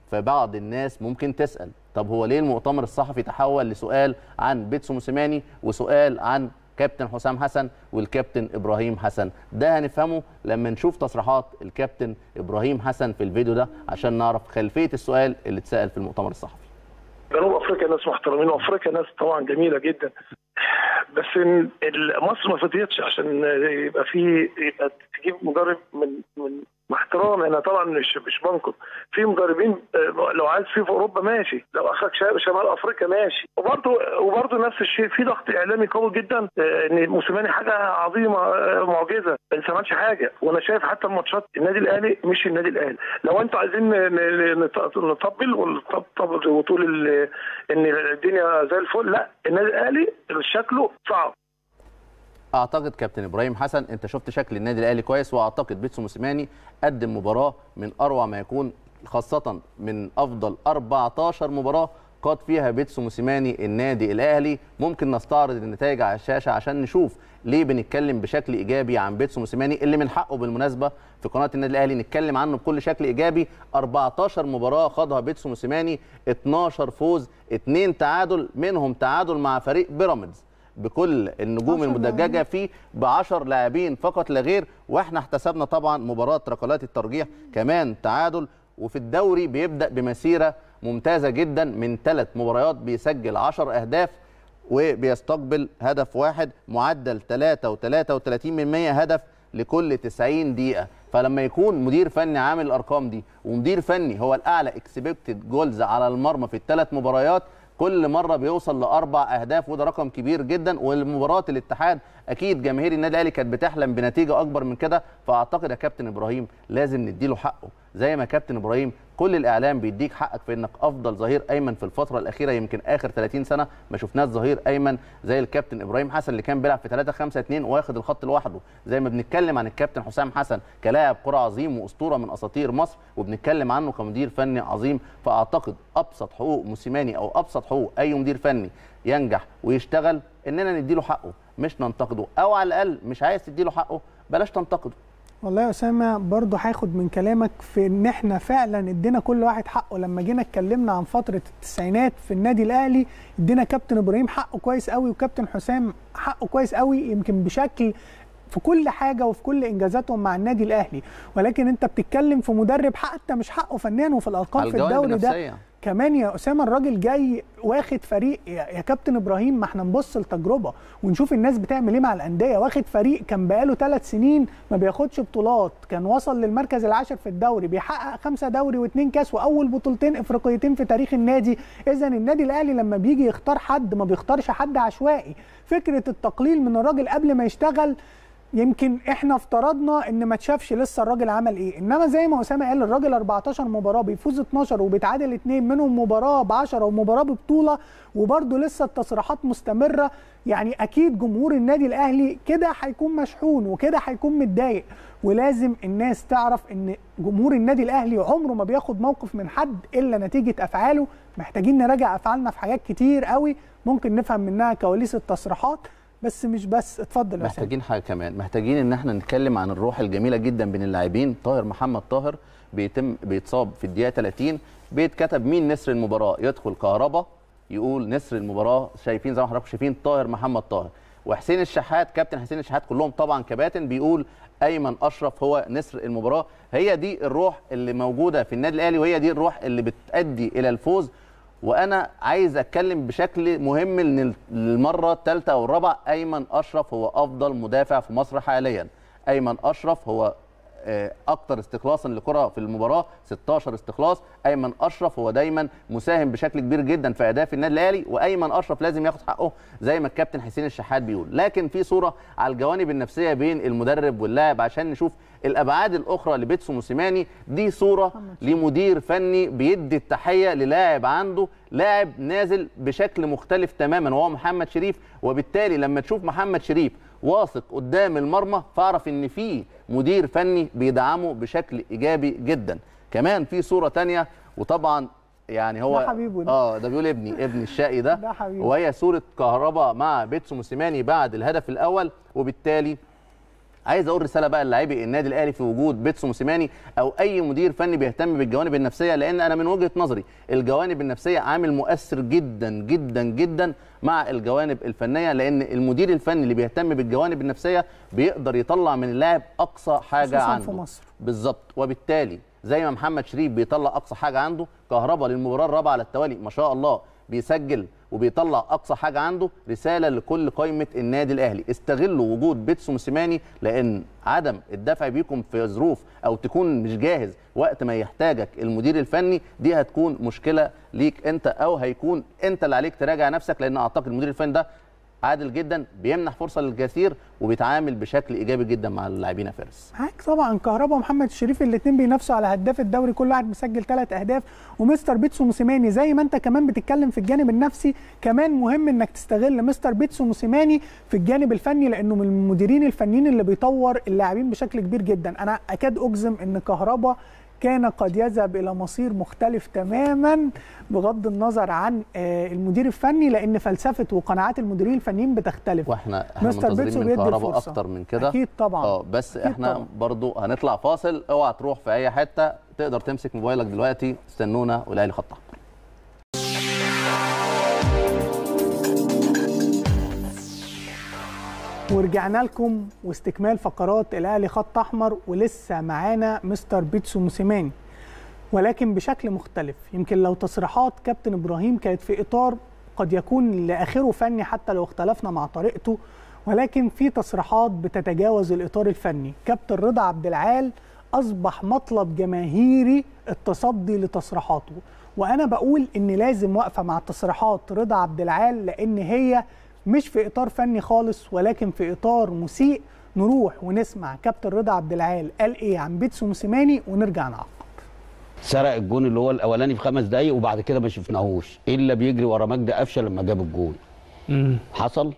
فبعض الناس ممكن تسال طب هو ليه المؤتمر الصحفي تحول لسؤال عن بيتسو موسيماني وسؤال عن كابتن حسام حسن والكابتن ابراهيم حسن ده هنفهمه لما نشوف تصريحات الكابتن ابراهيم حسن في الفيديو ده عشان نعرف خلفيه السؤال اللي اتسال في المؤتمر الصحفي جنوب افريقيا ناس محترمين وافريقيا ناس طبعا جميله جدا بس إن ال- مصر ما فضيتش عشان يبقى في يبقى تجيب مدرب من من مع احترامي انا طبعا مش مش بنقد في مدربين آه، لو عايز فيه في اوروبا ماشي لو اخرك شا- شمال افريقيا ماشي وبرضه وبرضه نفس الشيء في ضغط اعلامي قوي جدا آه، ان موسيماني حاجه عظيمه آه، معجزه ما عملش حاجه وانا شايف حتى الماتشات النادي الاهلي مش النادي الاهلي لو انتوا عايزين ن- ن- نط- نطبل ونطبل وتقول ال- ان الدنيا زي الفل لا النادي الاهلي شكله صعب اعتقد كابتن ابراهيم حسن انت شفت شكل النادي الاهلي كويس واعتقد بيتسو موسيماني قدم مباراه من اروع ما يكون خاصه من افضل 14 مباراه قاد فيها بيتسو موسيماني النادي الاهلي ممكن نستعرض النتائج على الشاشه عشان نشوف ليه بنتكلم بشكل ايجابي عن بيتسو موسيماني اللي من حقه بالمناسبه في قناه النادي الاهلي نتكلم عنه بكل شكل ايجابي 14 مباراه خاضها بيتسو موسيماني 12 فوز 2 تعادل منهم تعادل مع فريق بيراميدز بكل النجوم المدججه فيه ب 10 لاعبين فقط لا غير واحنا احتسبنا طبعا مباراه ركلات الترجيح كمان تعادل وفي الدوري بيبدا بمسيره ممتازه جدا من ثلاث مباريات بيسجل 10 اهداف وبيستقبل هدف واحد معدل 3 و33 من 100 هدف لكل 90 دقيقه فلما يكون مدير فني عامل الارقام دي ومدير فني هو الاعلى اكسبكتد جولز على المرمى في الثلاث مباريات كل مره بيوصل لاربع اهداف وده رقم كبير جدا والمباراه الاتحاد اكيد جماهير النادي الاهلي كانت بتحلم بنتيجه اكبر من كده فاعتقد يا كابتن ابراهيم لازم نديله حقه زي ما كابتن ابراهيم كل الاعلام بيديك حقك في انك افضل ظهير ايمن في الفتره الاخيره يمكن اخر 30 سنه ما شفناش ظهير ايمن زي الكابتن ابراهيم حسن اللي كان بيلعب في 3 5 2 واخد الخط لوحده زي ما بنتكلم عن الكابتن حسام حسن كلاعب كره عظيم واسطوره من اساطير مصر وبنتكلم عنه كمدير فني عظيم فاعتقد ابسط حقوق موسيماني او ابسط حقوق اي مدير فني ينجح ويشتغل اننا نديله حقه مش ننتقده او على الاقل مش عايز تديله حقه بلاش تنتقده والله يا اسامه برضه هاخد من كلامك في ان احنا فعلا ادينا كل واحد حقه لما جينا اتكلمنا عن فتره التسعينات في النادي الاهلي ادينا كابتن ابراهيم حقه كويس قوي وكابتن حسام حقه كويس قوي يمكن بشكل في كل حاجه وفي كل انجازاتهم مع النادي الاهلي ولكن انت بتتكلم في مدرب حتى مش حقه فنيا وفي الارقام على في الجوانب الدوري ده النفسية. كمان يا اسامه الراجل جاي واخد فريق يا يا كابتن ابراهيم ما احنا نبص لتجربه ونشوف الناس بتعمل ايه مع الانديه واخد فريق كان بقاله ثلاث سنين ما بياخدش بطولات كان وصل للمركز العاشر في الدوري بيحقق خمسه دوري واثنين كاس واول بطولتين افريقيتين في تاريخ النادي اذا النادي الاهلي لما بيجي يختار حد ما بيختارش حد عشوائي فكره التقليل من الراجل قبل ما يشتغل يمكن احنا افترضنا ان ما تشافش لسه الراجل عمل ايه انما زي ما اسامه قال الراجل 14 مباراه بيفوز 12 وبيتعادل اثنين منهم مباراه ب 10 ومباراه ببطوله وبرده لسه التصريحات مستمره يعني اكيد جمهور النادي الاهلي كده هيكون مشحون وكده هيكون متضايق ولازم الناس تعرف ان جمهور النادي الاهلي عمره ما بياخد موقف من حد الا نتيجه افعاله محتاجين نراجع افعالنا في حاجات كتير قوي ممكن نفهم منها كواليس التصريحات بس مش بس اتفضل يا أسامة. محتاجين حاجه كمان محتاجين ان احنا نتكلم عن الروح الجميله جدا بين اللاعبين طاهر محمد طاهر بيتم بيتصاب في الدقيقه 30 بيتكتب مين نسر المباراه يدخل كهربا يقول نسر المباراه شايفين زي ما حضراتكم شايفين طاهر محمد طاهر وحسين الشحات كابتن حسين الشحات كلهم طبعا كباتن بيقول ايمن اشرف هو نسر المباراه هي دي الروح اللي موجوده في النادي الاهلي وهي دي الروح اللي بتؤدي الى الفوز وانا عايز اتكلم بشكل مهم لان المره الثالثه او الرابعه ايمن اشرف هو افضل مدافع في مصر حاليا ايمن اشرف هو آه، اكتر استخلاصا لكره في المباراه 16 استخلاص ايمن اشرف هو دايما مساهم بشكل كبير جدا في اهداف النادي الاهلي وايمن اشرف لازم ياخد حقه زي ما الكابتن حسين الشحات بيقول لكن في صوره على الجوانب النفسيه بين المدرب واللاعب عشان نشوف الابعاد الاخرى لبيتسو موسيماني دي صوره لمدير فني بيدي التحيه للاعب عنده لاعب نازل بشكل مختلف تماما وهو محمد شريف وبالتالي لما تشوف محمد شريف واثق قدام المرمى فاعرف ان في مدير فني بيدعمه بشكل ايجابي جدا كمان في صوره تانية وطبعا يعني هو ده حبيبه ده. اه ده بيقول ابني ابني الشقي ده, ده حبيبه. وهي صوره كهربا مع بيتسو موسيماني بعد الهدف الاول وبالتالي عايز اقول رساله بقى للاعبي النادي الاهلي في وجود بيتسو موسيماني او اي مدير فني بيهتم بالجوانب النفسيه لان انا من وجهه نظري الجوانب النفسيه عامل مؤثر جدا جدا جدا مع الجوانب الفنيه لان المدير الفني اللي بيهتم بالجوانب النفسيه بيقدر يطلع من اللاعب اقصى حاجه خصوصاً عنده في مصر. بالظبط وبالتالي زي ما محمد شريف بيطلع اقصى حاجه عنده كهربا للمباراه الرابعه على التوالي ما شاء الله بيسجل وبيطلع اقصى حاجه عنده رساله لكل قائمه النادي الاهلي استغلوا وجود بيتسو موسيماني لان عدم الدفع بيكم في ظروف او تكون مش جاهز وقت ما يحتاجك المدير الفني دي هتكون مشكله ليك انت او هيكون انت اللي عليك تراجع نفسك لان اعتقد المدير الفني ده عادل جدا بيمنح فرصه للكثير وبيتعامل بشكل ايجابي جدا مع اللاعبين يا فارس معاك طبعا كهربا ومحمد الشريف الاثنين بينافسوا على هداف الدوري كل واحد مسجل ثلاث اهداف ومستر بيتسو موسيماني زي ما انت كمان بتتكلم في الجانب النفسي كمان مهم انك تستغل مستر بيتسو موسيماني في الجانب الفني لانه من المديرين الفنيين اللي بيطور اللاعبين بشكل كبير جدا انا اكاد اجزم ان كهربا كان قد يذهب الى مصير مختلف تماما بغض النظر عن آه، المدير الفني لان فلسفه وقناعات المديرين الفنيين بتختلف واحنا احنا مستر بيتسو منتظرين من بيدي كهربا الفرصة. اكتر من كده اكيد طبعا اه بس أكيد احنا طبعاً. برضو هنطلع فاصل اوعى تروح في اي حته تقدر تمسك موبايلك دلوقتي استنونا والاهلي خط احمر ورجعنا لكم واستكمال فقرات الاهلي خط احمر ولسه معانا مستر بيتسو موسيماني ولكن بشكل مختلف يمكن لو تصريحات كابتن ابراهيم كانت في اطار قد يكون لاخره فني حتى لو اختلفنا مع طريقته ولكن في تصريحات بتتجاوز الاطار الفني كابتن رضا عبد العال اصبح مطلب جماهيري التصدي لتصريحاته وانا بقول ان لازم واقفه مع تصريحات رضا عبد العال لان هي مش في اطار فني خالص ولكن في اطار مسيء نروح ونسمع كابتن رضا عبد العال قال ايه عن بيتسو موسيماني ونرجع نعقب سرق الجون اللي هو الاولاني في خمس دقايق وبعد كده ما شفناهوش الا بيجري ورا مجدي قفشه لما جاب الجون حصل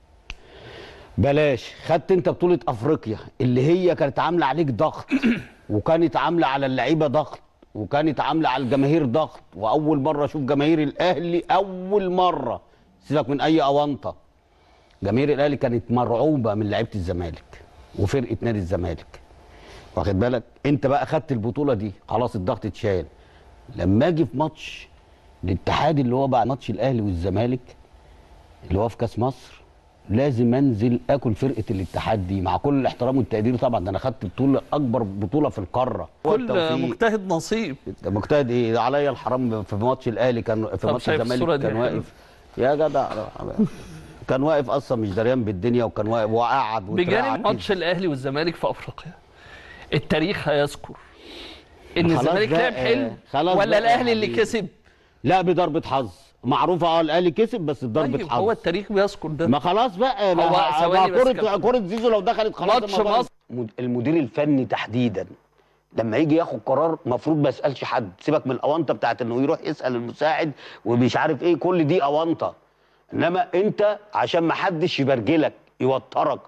بلاش خدت انت بطوله افريقيا اللي هي كانت عامله عليك ضغط وكانت عامله على اللعيبه ضغط وكانت عامله على الجماهير ضغط واول مره اشوف جماهير الاهلي اول مره سيبك من اي اونطه جماهير الاهلي كانت مرعوبه من لعيبه الزمالك وفرقه نادي الزمالك واخد بالك انت بقى خدت البطوله دي خلاص الضغط اتشال لما اجي في ماتش الاتحاد اللي هو بعد ماتش الاهلي والزمالك اللي هو في كاس مصر لازم انزل اكل فرقه الاتحاد دي مع كل الاحترام والتقدير طبعا ده انا خدت بطوله اكبر بطوله في القاره هو كل التوفيق. مجتهد نصيب ده مجتهد ايه ده عليا الحرام في ماتش الاهلي كان في طب ماتش شايف الصورة الزمالك دي كان حلوة. واقف يا جدع كان واقف اصلا مش دريان بالدنيا وكان واقف وقعد بجانب واترعد. ماتش الاهلي والزمالك في افريقيا التاريخ هيذكر ان خلاص الزمالك بقى، لعب حلو خلاص ولا بقى يا الاهلي اللي حبيبي. كسب لا بضربه حظ معروفه اه الاهلي كسب بس ضربه طيب حظ هو التاريخ بيذكر ده ما خلاص بقى هو ما ثواني بس كره كابتن. كره زيزو لو دخلت خلاص ماتش الموضوع- مصر. مد- المدير الفني تحديدا لما يجي ياخد قرار المفروض ما يسالش حد سيبك من الاونطه بتاعت انه يروح يسال المساعد ومش عارف ايه كل دي اونطه انما انت عشان ما حدش يبرجلك يوترك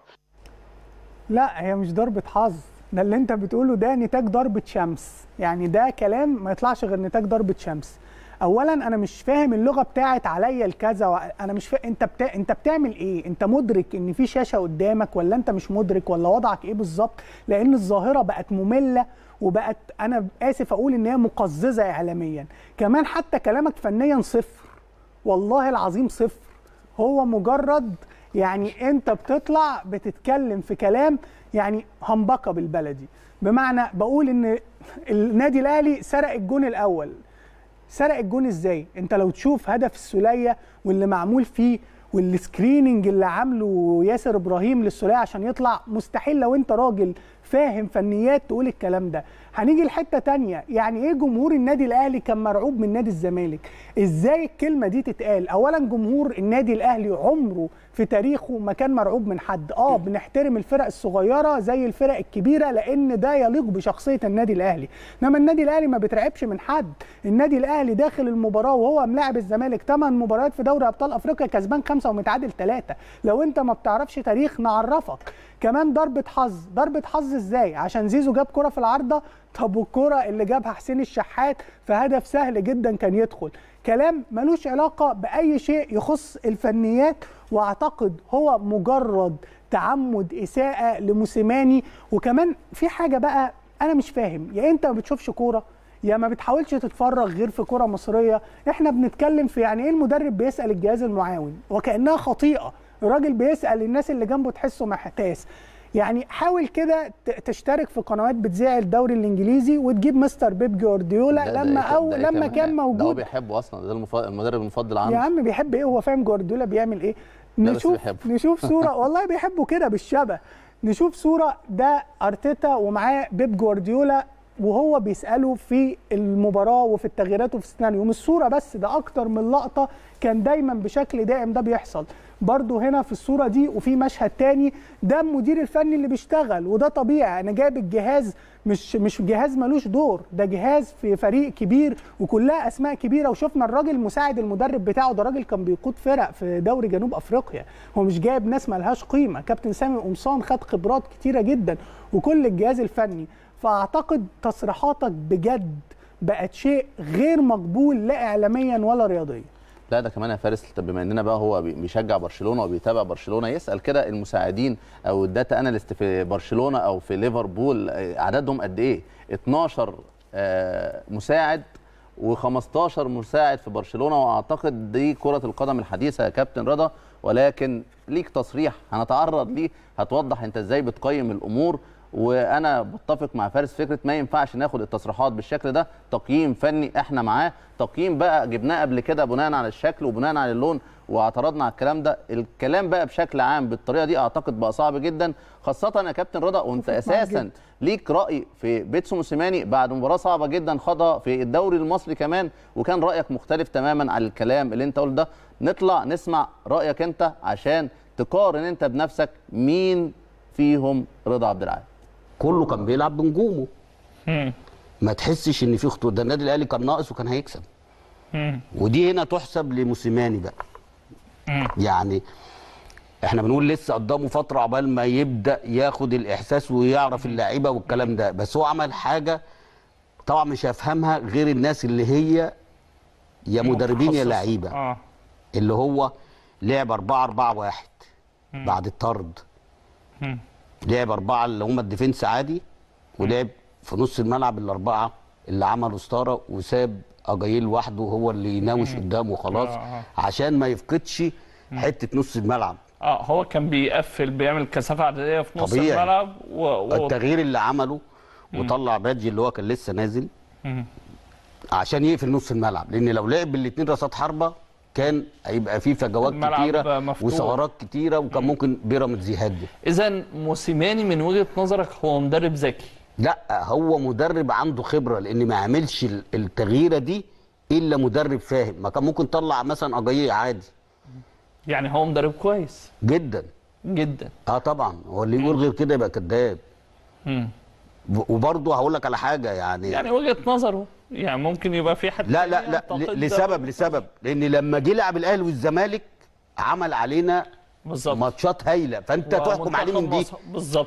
لا هي مش ضربة حظ ده اللي انت بتقوله ده نتاج ضربة شمس يعني ده كلام ما يطلعش غير نتاج ضربة شمس اولا انا مش فاهم اللغه بتاعت عليا الكذا و... انا مش فاهم انت بتا... انت بتعمل ايه انت مدرك ان في شاشه قدامك ولا انت مش مدرك ولا وضعك ايه بالظبط لان الظاهره بقت ممله وبقت انا اسف اقول ان هي مقززه اعلاميا كمان حتى كلامك فنيا صفر والله العظيم صفر هو مجرد يعني انت بتطلع بتتكلم في كلام يعني همبكه بالبلدي بمعنى بقول ان النادي الاهلي سرق الجون الاول سرق الجون ازاي انت لو تشوف هدف السوليه واللي معمول فيه والسكريننج اللي عامله ياسر ابراهيم للسوليه عشان يطلع مستحيل لو انت راجل فاهم فنيات تقول الكلام ده هنيجي لحته تانية يعني ايه جمهور النادي الاهلي كان مرعوب من نادي الزمالك ازاي الكلمه دي تتقال اولا جمهور النادي الاهلي عمره في تاريخه ما كان مرعوب من حد اه بنحترم الفرق الصغيره زي الفرق الكبيره لان ده يليق بشخصيه النادي الاهلي انما النادي الاهلي ما بيترعبش من حد النادي الاهلي داخل المباراه وهو ملاعب الزمالك 8 مباريات في دوري ابطال افريقيا كسبان خمسه ومتعادل ثلاثه لو انت ما بتعرفش تاريخ نعرفك كمان ضربه حظ ضربه حظ ازاي عشان زيزو جاب كره في العارضه طب والكره اللي جابها حسين الشحات في هدف سهل جدا كان يدخل كلام ملوش علاقه باي شيء يخص الفنيات واعتقد هو مجرد تعمد اساءه لموسيماني وكمان في حاجه بقى انا مش فاهم يا انت ما بتشوفش كوره يا ما بتحاولش تتفرغ غير في كره مصريه احنا بنتكلم في يعني ايه المدرب بيسال الجهاز المعاون وكانها خطيئه الراجل بيسال الناس اللي جنبه تحسه محتاس يعني حاول كده ت- تشترك في قنوات بتذيع الدوري الانجليزي وتجيب مستر بيب جوارديولا ده- ده لما إيه- او ده إيه لما كمان؟ كان ده هو موجود بيحبه اصلا ده المف- المدرب المفضل يا عنده عم بيحب ايه هو فاهم جوارديولا بيعمل ايه لا بس نشوف بيحبه. نشوف صوره والله بيحبه كده بالشبه نشوف صوره ده ارتيتا ومعاه بيب جوارديولا وهو بيساله في المباراه وفي التغييرات وفي السيناريو مش صوره بس ده اكتر من لقطه كان دايما بشكل دائم ده بيحصل برضو هنا في الصوره دي وفي مشهد تاني ده المدير الفني اللي بيشتغل وده طبيعي انا جايب الجهاز مش مش جهاز ملوش دور ده جهاز في فريق كبير وكلها اسماء كبيره وشفنا الراجل مساعد المدرب بتاعه ده راجل كان بيقود فرق في دوري جنوب افريقيا هو مش جايب ناس ملهاش قيمه كابتن سامي قمصان خد خبرات كتيره جدا وكل الجهاز الفني فاعتقد تصريحاتك بجد بقت شيء غير مقبول لا اعلاميا ولا رياضيا لا ده كمان يا فارس طب بما اننا بقى هو بي- بيشجع برشلونه وبيتابع برشلونه يسال كده المساعدين او الداتا اناليست في برشلونه او في ليفربول آه، عددهم قد ايه 12 آه، مساعد و15 مساعد في برشلونه واعتقد دي كره القدم الحديثه يا كابتن رضا ولكن ليك تصريح هنتعرض ليه هتوضح انت ازاي بتقيم الامور وانا بتفق مع فارس فكره ما ينفعش ناخد التصريحات بالشكل ده تقييم فني احنا معاه تقييم بقى جبناه قبل كده بناء على الشكل وبناء على اللون واعترضنا على الكلام ده الكلام بقى بشكل عام بالطريقه دي اعتقد بقى صعب جدا خاصه يا كابتن رضا وانت متفق معاك اساسا جدا. ليك راي في بيتسو موسيماني بعد مباراه صعبه جدا خاضها في الدوري المصري كمان وكان رايك مختلف تماما عن الكلام اللي انت قلت ده نطلع نسمع رايك انت عشان تقارن انت بنفسك مين فيهم رضا عبد العال كله كان بيلعب بنجومه مم. ما تحسش ان في خطوط ده النادي الاهلي كان ناقص وكان هيكسب مم. ودي هنا تحسب لموسيماني بقى مم. يعني احنا بنقول لسه قدامه فتره عقبال ما يبدا ياخد الاحساس ويعرف اللعيبه والكلام ده بس هو عمل حاجه طبعا مش هيفهمها غير الناس اللي هي يا مدربين يا متخصص. لعيبه اه اللي هو لعب 4 4 1 بعد الطرد مم. لعب أربعة اللي هم الديفنس عادي ولعب في نص الملعب الأربعة اللي عملوا ستارة وساب أجايل لوحده هو اللي يناوش قدامه خلاص آه، آه. عشان ما يفقدش حتة نص الملعب اه هو كان بيقفل بيعمل كثافه عدديه في نص طبيعي. الملعب و... و... التغيير اللي عمله وطلع بادجي اللي هو كان لسه نازل مم. عشان يقفل نص الملعب لأن لو لعب بالاثنين راسات حربة كان هيبقى فيه فجوات الملعب كتيرة مفتوح. وثغرات كتيرة وكان ممكن بيراميدز يهدي اذا موسيماني من وجهه نظرك هو مدرب ذكي لا هو مدرب عنده خبره لان ما يعملش ال- التغييره دي الا مدرب فاهم ما كان ممكن طلع مثلا اجاييه عادي يعني هو مدرب كويس جدا جدا اه طبعا هو اللي يقول غير كده يبقى كذاب مم. و- وبرضه هقول لك على حاجه يعني, يعني وجهه نظره يعني ممكن يبقى في حد لا تاني لا لا يعتقد ده ل- لسبب لسبب لان لما جه لعب الاهلي والزمالك عمل علينا بالظبط ماتشات هايله فانت تحكم عليه من دي ومنتخب مصر- بالظبط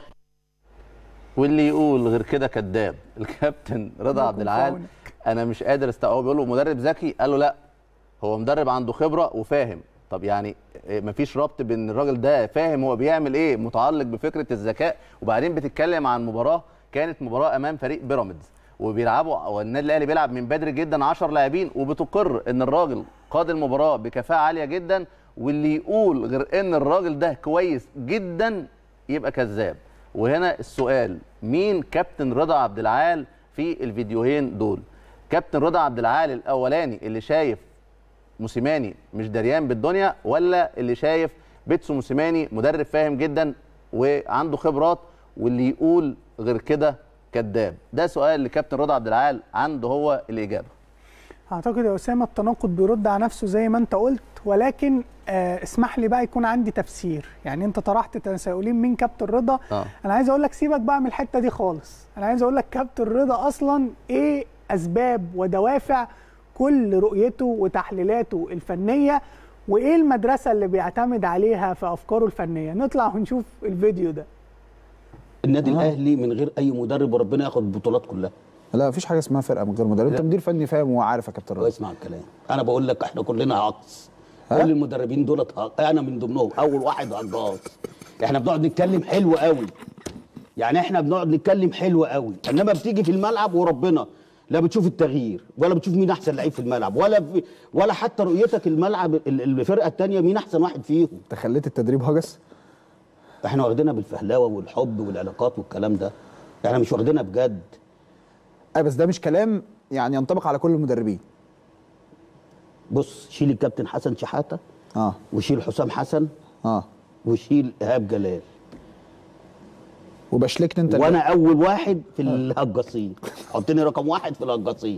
واللي يقول غير كده كذاب الكابتن رضا عبد العال عونك. انا مش قادر است هو بيقول له مدرب ذكي قال له لا هو مدرب عنده خبره وفاهم طب يعني إيه، مفيش ربط بين الراجل ده فاهم هو بيعمل ايه متعلق بفكره الذكاء وبعدين بتتكلم عن مباراه كانت مباراه امام فريق بيراميدز وبيلعبوا والنادي الاهلي بيلعب من بدري جدا 10 لاعبين وبتقر ان الراجل قاد المباراه بكفاءه عاليه جدا واللي يقول غير ان الراجل ده كويس جدا يبقى كذاب وهنا السؤال مين كابتن رضا عبد العال في الفيديوهين دول كابتن رضا عبد العال الاولاني اللي شايف موسيماني مش دريان بالدنيا ولا اللي شايف بيتسو موسيماني مدرب فاهم جدا وعنده خبرات واللي يقول غير كده كذاب ده سؤال لكابتن رضا عبد العال عنده هو الاجابه اعتقد يا اسامه التناقض بيرد على نفسه زي ما انت قلت ولكن آه اسمح لي بقى يكون عندي تفسير يعني انت طرحت تساؤلين من كابتن رضا اه انا عايز اقول لك سيبك بقى من الحته دي خالص انا عايز اقول لك كابتن رضا اصلا ايه اسباب ودوافع كل رؤيته وتحليلاته الفنيه وايه المدرسه اللي بيعتمد عليها في افكاره الفنيه نطلع ونشوف الفيديو ده النادي الاهلي من غير اي مدرب وربنا ياخد البطولات كلها لا مفيش حاجه اسمها فرقه من غير مدرب انت مدير فني فاهم وعارف يا كابتن رضا واسمع الكلام انا بقول لك احنا كلنا هقص كل المدربين دولت هق- انا من ضمنهم اول واحد هقص احنا بنقعد نتكلم حلو قوي يعني احنا بنقعد نتكلم حلو قوي انما بتيجي في الملعب وربنا لا بتشوف التغيير ولا بتشوف مين احسن لعيب في الملعب ولا ب... ولا حتى رؤيتك الملعب ال- الفرقه الثانيه مين احسن واحد فيهم تخليت التدريب هجس احنا واخدينها بالفهلاوه والحب والعلاقات والكلام ده احنا مش واخدينها بجد اه بس ده مش كلام يعني ينطبق على كل المدربين بص شيل الكابتن حسن شحاته اه وشيل حسام حسن اه وشيل ايهاب جلال وبشلكت انت وانا اول واحد في الهجاصين حطني رقم واحد في الهجاصين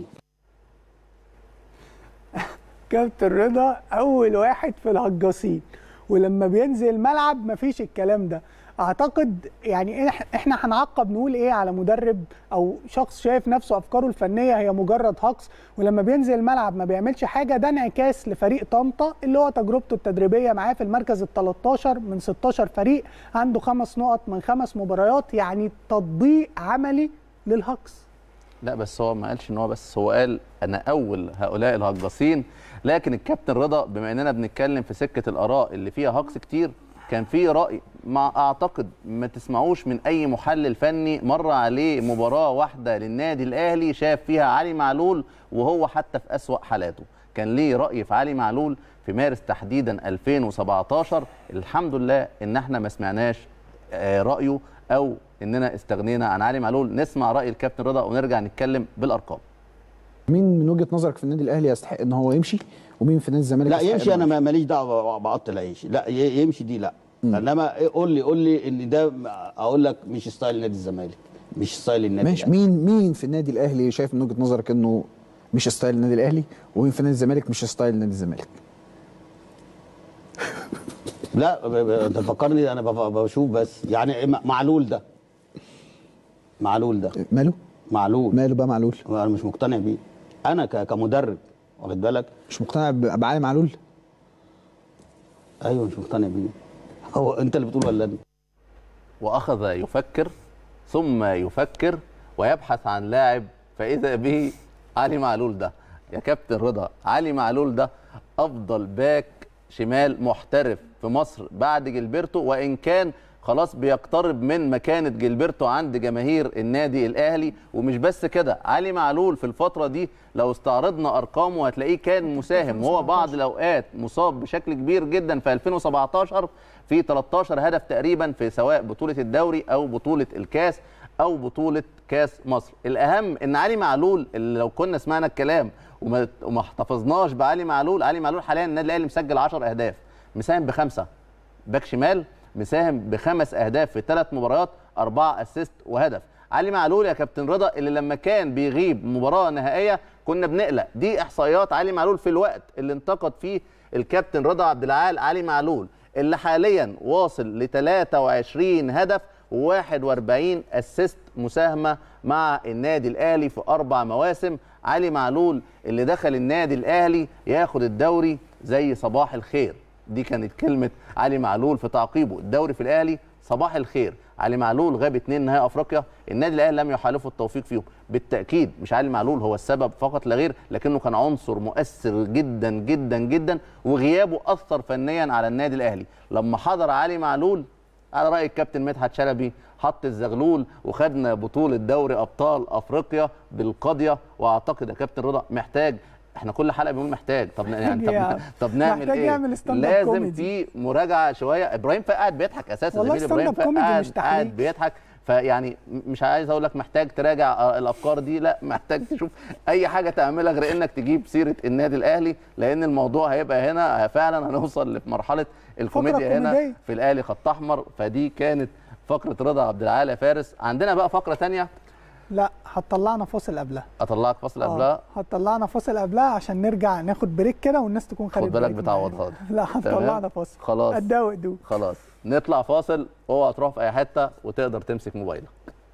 كابتن رضا اول واحد في الهجاصين ولما بينزل الملعب مفيش الكلام ده اعتقد يعني إح- احنا هنعقب نقول ايه على مدرب او شخص شايف نفسه افكاره الفنيه هي مجرد هجص ولما بينزل الملعب ما بيعملش حاجه ده انعكاس لفريق طنطا اللي هو تجربته التدريبيه معاه في المركز ال 13 من 16 فريق عنده خمس نقط من خمس مباريات يعني تطبيق عملي للهجص لا بس هو ما قالش ان هو بس هو قال انا اول هؤلاء الهجاصين لكن الكابتن رضا بما اننا بنتكلم في سكه الاراء اللي فيها هجص كتير كان في راي ما اعتقد ما تسمعوش من اي محلل فني مر عليه مباراه واحده للنادي الاهلي شاف فيها علي معلول وهو حتى في اسوا حالاته كان ليه راي في علي معلول في مارس تحديدا 2017 الحمد لله ان احنا ما سمعناش آه، رايه او اننا استغنينا عن علي معلول نسمع راي الكابتن رضا ونرجع نتكلم بالارقام مين من وجهه نظرك في النادي الاهلي يستحق ان هو يمشي ومين في نادي الزمالك لا يستحق يمشي إنه انا ما- ماليش دعوه بعط العيش لا ي- يمشي دي لا انما إيه، قول لي قول لي ان ده اقول لك مش ستايل نادي الزمالك مش ستايل النادي ماشي الأهلي. مين مين في النادي الاهلي شايف من وجهه نظرك انه مش ستايل النادي الاهلي ومين في نادي الزمالك مش ستايل نادي الزمالك لا ب- ب- انت فكرني انا ب- بشوف بس يعني م- معلول ده معلول ده ماله معلول ماله بقى معلول انا مش مقتنع بيه انا ك- كمدرب واخد بالك مش مقتنع ب- بعلي معلول ايوه مش مقتنع بيه هو انت اللي بتقول ولا انا واخذ يفكر ثم يفكر ويبحث عن لاعب فاذا به علي معلول ده يا كابتن رضا علي معلول ده افضل باك شمال محترف في مصر بعد جilberto وان كان خلاص بيقترب من مكانه جilberto عند جماهير النادي الاهلي ومش بس كده علي معلول في الفتره دي لو استعرضنا ارقامه هتلاقيه كان مساهم وهو بعض الاوقات مصاب بشكل كبير جدا في 2017 في 13 هدف تقريبا في سواء بطوله الدوري او بطوله الكاس او بطوله كاس مصر الاهم ان علي معلول اللي لو كنا سمعنا الكلام وما وما احتفظناش بعلي معلول علي معلول حاليا النادي الاهلي مسجل 10 اهداف مساهم بخمسه باك شمال مساهم بخمس اهداف في ثلاث مباريات اربعه اسيست وهدف علي معلول يا كابتن رضا اللي لما كان بيغيب مباراه نهائيه كنا بنقلق دي احصائيات علي معلول في الوقت اللي انتقد فيه الكابتن رضا عبد العال علي معلول اللي حاليا واصل ل 23 هدف و41 اسيست مساهمه مع النادي الاهلي في اربع مواسم علي معلول اللي دخل النادي الاهلي ياخد الدوري زي صباح الخير دي كانت كلمه علي معلول في تعقيبه الدوري في الاهلي صباح الخير علي معلول غاب اتنين نهائي افريقيا النادي الاهلي لم يحالفه التوفيق فيهم بالتاكيد مش علي معلول هو السبب فقط لا غير لكنه كان عنصر مؤثر جدا جدا جدا وغيابه اثر فنيا على النادي الاهلي لما حضر علي معلول على راي الكابتن مدحت شلبي حط الزغلول وخدنا بطوله دوري ابطال افريقيا بالقاضيه واعتقد يا كابتن رضا محتاج احنا كل حلقه بنقول محتاج طب يعني يعني طب, طب نعمل محتاج ايه يعمل stand up لازم comedy. في مراجعه شويه ابراهيم فاق قاعد بيضحك اساسا والله زميلي stand ابراهيم up فاق comedy قاعد مش تحليل. قاعد بيضحك فيعني مش عايز اقول لك محتاج تراجع آه، الافكار دي لا محتاج تشوف اي حاجه تعملها غير انك تجيب سيره النادي الاهلي لان الموضوع هيبقى هنا فعلا هنوصل لمرحله الكوميديا هنا كوميدية. في الاهلي خط احمر فدي كانت فقره رضا عبد العال يا فارس عندنا بقى فقره تانية لا هتطلعنا فاصل قبلها اطلعك فاصل آه، قبلها هتطلعنا فاصل قبلها عشان نرجع ناخد بريك كده والناس تكون خدت خد بالك بريك بتعوضها معانا. دي. لا تمام؟ هتطلعنا فاصل خلاص قدها وقدود خلاص نطلع فاصل اوعى تروح في اي حته وتقدر تمسك موبايلك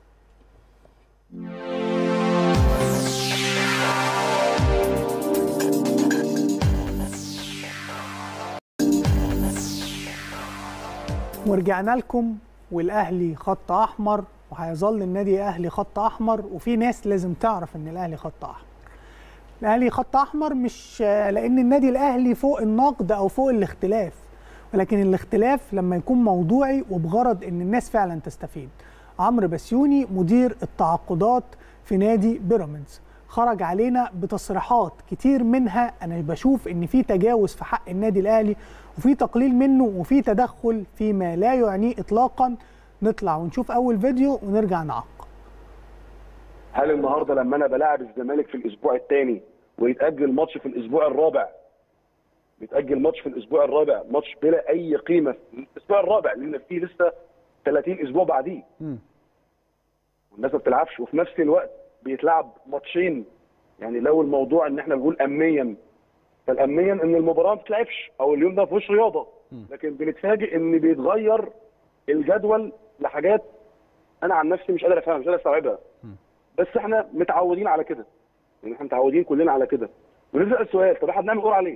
ورجعنا لكم والاهلي خط احمر وهيظل النادي الاهلي خط احمر وفي ناس لازم تعرف ان الاهلي خط احمر الاهلي خط احمر مش آه، لان النادي الاهلي فوق النقد او فوق الاختلاف ولكن الاختلاف لما يكون موضوعي وبغرض ان الناس فعلا تستفيد عمرو بسيوني مدير التعاقدات في نادي بيراميدز خرج علينا بتصريحات كتير منها انا بشوف ان في تجاوز في حق النادي الاهلي وفي تقليل منه وفي تدخل فيما لا يعنيه اطلاقا نطلع ونشوف اول فيديو ونرجع نعقب هل النهارده لما انا بلاعب الزمالك في الاسبوع الثاني ويتاجل ماتش في الاسبوع الرابع بيتاجل ماتش في الاسبوع الرابع ماتش بلا اي قيمه في الاسبوع الرابع لان فيه لسه 30 اسبوع بعديه والناس ما بتلعبش وفي نفس الوقت بيتلعب ماتشين يعني لو الموضوع ان احنا بنقول امنيا فالامنيا ان المباراه ما بتتلعبش او اليوم ده ما فيهوش رياضه لكن بنتفاجئ ان بيتغير الجدول لحاجات انا عن نفسي مش قادر افهمها مش قادر استوعبها بس احنا متعودين على كده يعني احنا متعودين كلنا على كده ونسال السؤال طب احنا بنعمل قرعه ليه؟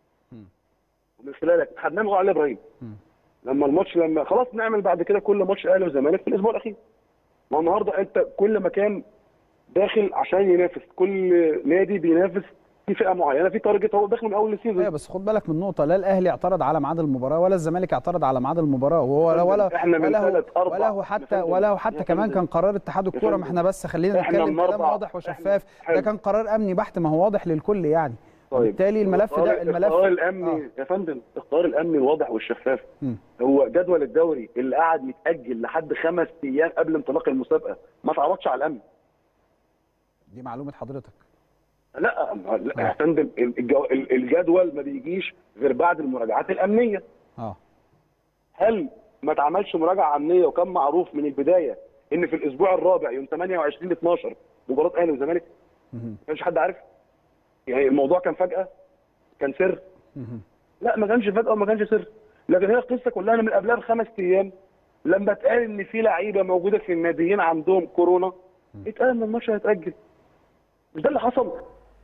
ومن خلالك احنا بنعمل قرعه ليه يا ابراهيم؟ لما الماتش لما خلاص نعمل بعد كده كل ماتش اهلي وزمالك في الاسبوع الاخير ما هو النهارده انت كل مكان داخل عشان ينافس كل نادي بينافس في فئه معينه في تارجت هو داخل من اول السيزون ايوه بس خد بالك من نقطه لا الاهلي اعترض على ميعاد المباراه ولا الزمالك اعترض على ميعاد المباراه وهو ولا إحنا من ولا هو ثلاث أربع ولا هو حتى يا فندم، ولا هو يا حتى كمان فندم. كان قرار اتحاد يا الكوره ما فندم. احنا بس خلينا إحنا نتكلم كلام النهاردة- واضح وشفاف حلو. ده كان قرار امني بحت ما هو واضح للكل يعني طيب بالتالي الملف القرار- ده الملف القرار الامني يا فندم القرار الامني الواضح والشفاف مم. هو جدول الدوري اللي قعد يتاجل لحد خمس ايام قبل انطلاق المسابقه ما اتعرضش على الامن دي معلومه حضرتك لا لا يا فندم الجو- الجدول ما بيجيش غير بعد المراجعات الامنيه اه هل ما اتعملش مراجعه امنيه وكان معروف من البدايه ان في الاسبوع الرابع يوم 28 12 مباراه اهلي وزمالك ما كانش حد عارف يعني الموضوع كان فجاه كان سر لا ما كانش فجاه وما كانش سر لكن هي القصه كلها من قبلها بخمس ايام لما اتقال ان في لعيبه موجوده في الناديين عندهم كورونا اتقال ان الماتش هيتاجل مش ده اللي حصل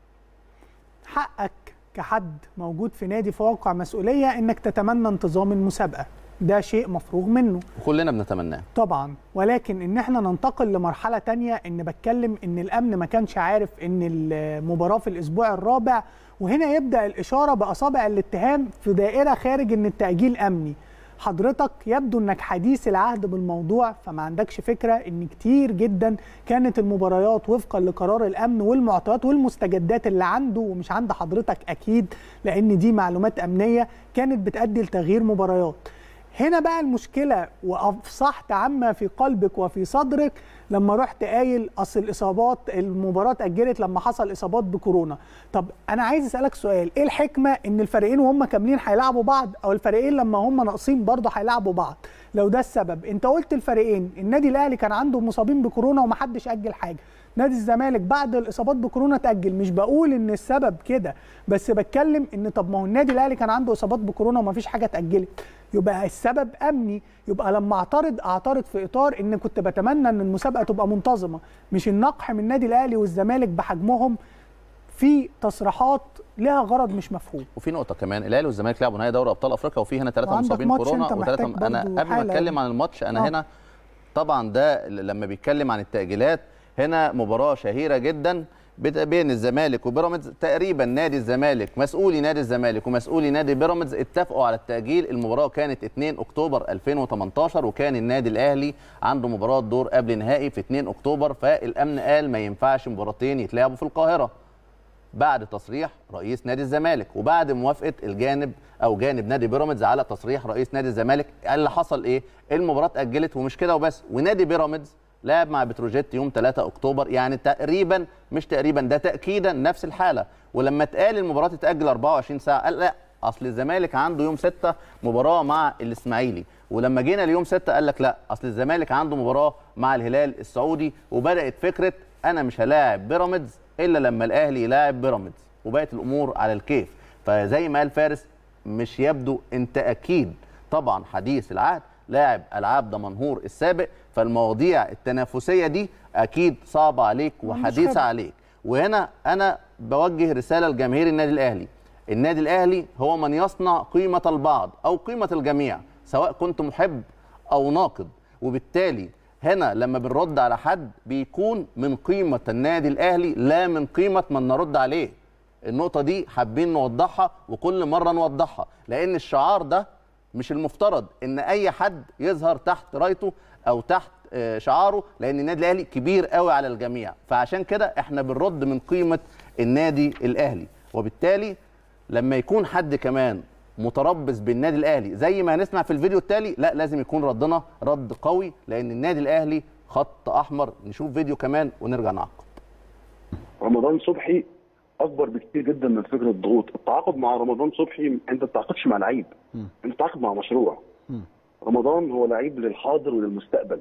حقك كحد موجود في نادي في واقع مسؤوليه انك تتمنى انتظام المسابقه ده شيء مفروغ منه وكلنا بنتمناه طبعا ولكن ان احنا ننتقل لمرحله تانية ان بتكلم ان الامن ما كانش عارف ان المباراه في الاسبوع الرابع وهنا يبدا الاشاره باصابع الاتهام في دائره خارج ان التاجيل امني حضرتك يبدو انك حديث العهد بالموضوع فما عندكش فكره ان كتير جدا كانت المباريات وفقا لقرار الامن والمعطيات والمستجدات اللي عنده ومش عند حضرتك اكيد لان دي معلومات امنيه كانت بتؤدي لتغيير مباريات هنا بقى المشكله وافصحت عما في قلبك وفي صدرك لما رحت قايل اصل الاصابات المباراه اتاجلت لما حصل اصابات بكورونا طب انا عايز اسالك سؤال ايه الحكمه ان الفريقين وهم كاملين هيلعبوا بعض او الفريقين لما هم ناقصين برضه هيلعبوا بعض لو ده السبب انت قلت الفريقين النادي الاهلي كان عنده مصابين بكورونا ومحدش اجل حاجه نادي الزمالك بعد الاصابات بكورونا تاجل مش بقول ان السبب كده بس بتكلم ان طب ما هو النادي الاهلي كان عنده اصابات بكورونا ومفيش حاجه اتاجلت يبقى السبب امني يبقى لما اعترض اعترض في اطار ان كنت بتمنى ان المسابقه تبقى منتظمه مش النقح من النادي الاهلي والزمالك بحجمهم في تصريحات لها غرض مش مفهوم وفي نقطه كمان الاهلي والزمالك لعبوا نهائي دوري ابطال افريقيا وفي هنا ثلاثه وعندك مصابين ماتش كورونا أنت وثلاثه محتاج انا برضو قبل ما حالة اتكلم عن الماتش انا آه. هنا طبعا ده لما بيتكلم عن التاجيلات هنا مباراه شهيره جدا بت- بين الزمالك وبيراميدز تقريبا نادي الزمالك مسؤولي نادي الزمالك ومسؤولي نادي بيراميدز اتفقوا على التاجيل المباراه كانت 2 اكتوبر 2018 وكان النادي الاهلي عنده مباراه دور قبل نهائي في 2 اكتوبر فالامن قال ما ينفعش مباراتين يتلعبوا في القاهره بعد تصريح رئيس نادي الزمالك وبعد موافقه الجانب او جانب نادي بيراميدز على تصريح رئيس نادي الزمالك اللي حصل ايه المباراه اتاجلت ومش كده وبس ونادي بيراميدز لعب مع بتروجيت يوم 3 اكتوبر يعني تقريبا مش تقريبا ده تاكيدا نفس الحاله ولما اتقال المباراه تتاجل 24 ساعه قال لا اصل الزمالك عنده يوم 6 مباراه مع الاسماعيلي ولما جينا اليوم 6 قال لك لا اصل الزمالك عنده مباراه مع الهلال السعودي وبدات فكره انا مش هلاعب بيراميدز الا لما الاهلي يلاعب بيراميدز وبقت الامور على الكيف فزي ما قال فارس مش يبدو انت اكيد طبعا حديث العهد لاعب العاب دمنهور السابق فالمواضيع التنافسيه دي اكيد صعبه عليك وحديثه خبرة. عليك وهنا انا بوجه رساله لجماهير النادي الاهلي النادي الاهلي هو من يصنع قيمه البعض او قيمه الجميع سواء كنت محب او ناقد وبالتالي هنا لما بنرد على حد بيكون من قيمه النادي الاهلي لا من قيمه من نرد عليه النقطه دي حابين نوضحها وكل مره نوضحها لان الشعار ده مش المفترض ان اي حد يظهر تحت رايته او تحت آه، شعاره لان النادي الاهلي كبير قوي على الجميع فعشان كده احنا بنرد من قيمه النادي الاهلي وبالتالي لما يكون حد كمان متربص بالنادي الاهلي زي ما هنسمع في الفيديو التالي لا لازم يكون ردنا رد قوي لان النادي الاهلي خط احمر نشوف فيديو كمان ونرجع نعقب رمضان صبحي اكبر بكتير جدا من فكره الضغوط التعاقد مع رمضان صبحي انت ما بتتعاقدش مع لعيب انت بتتعاقد مع مشروع رمضان هو لعيب للحاضر وللمستقبل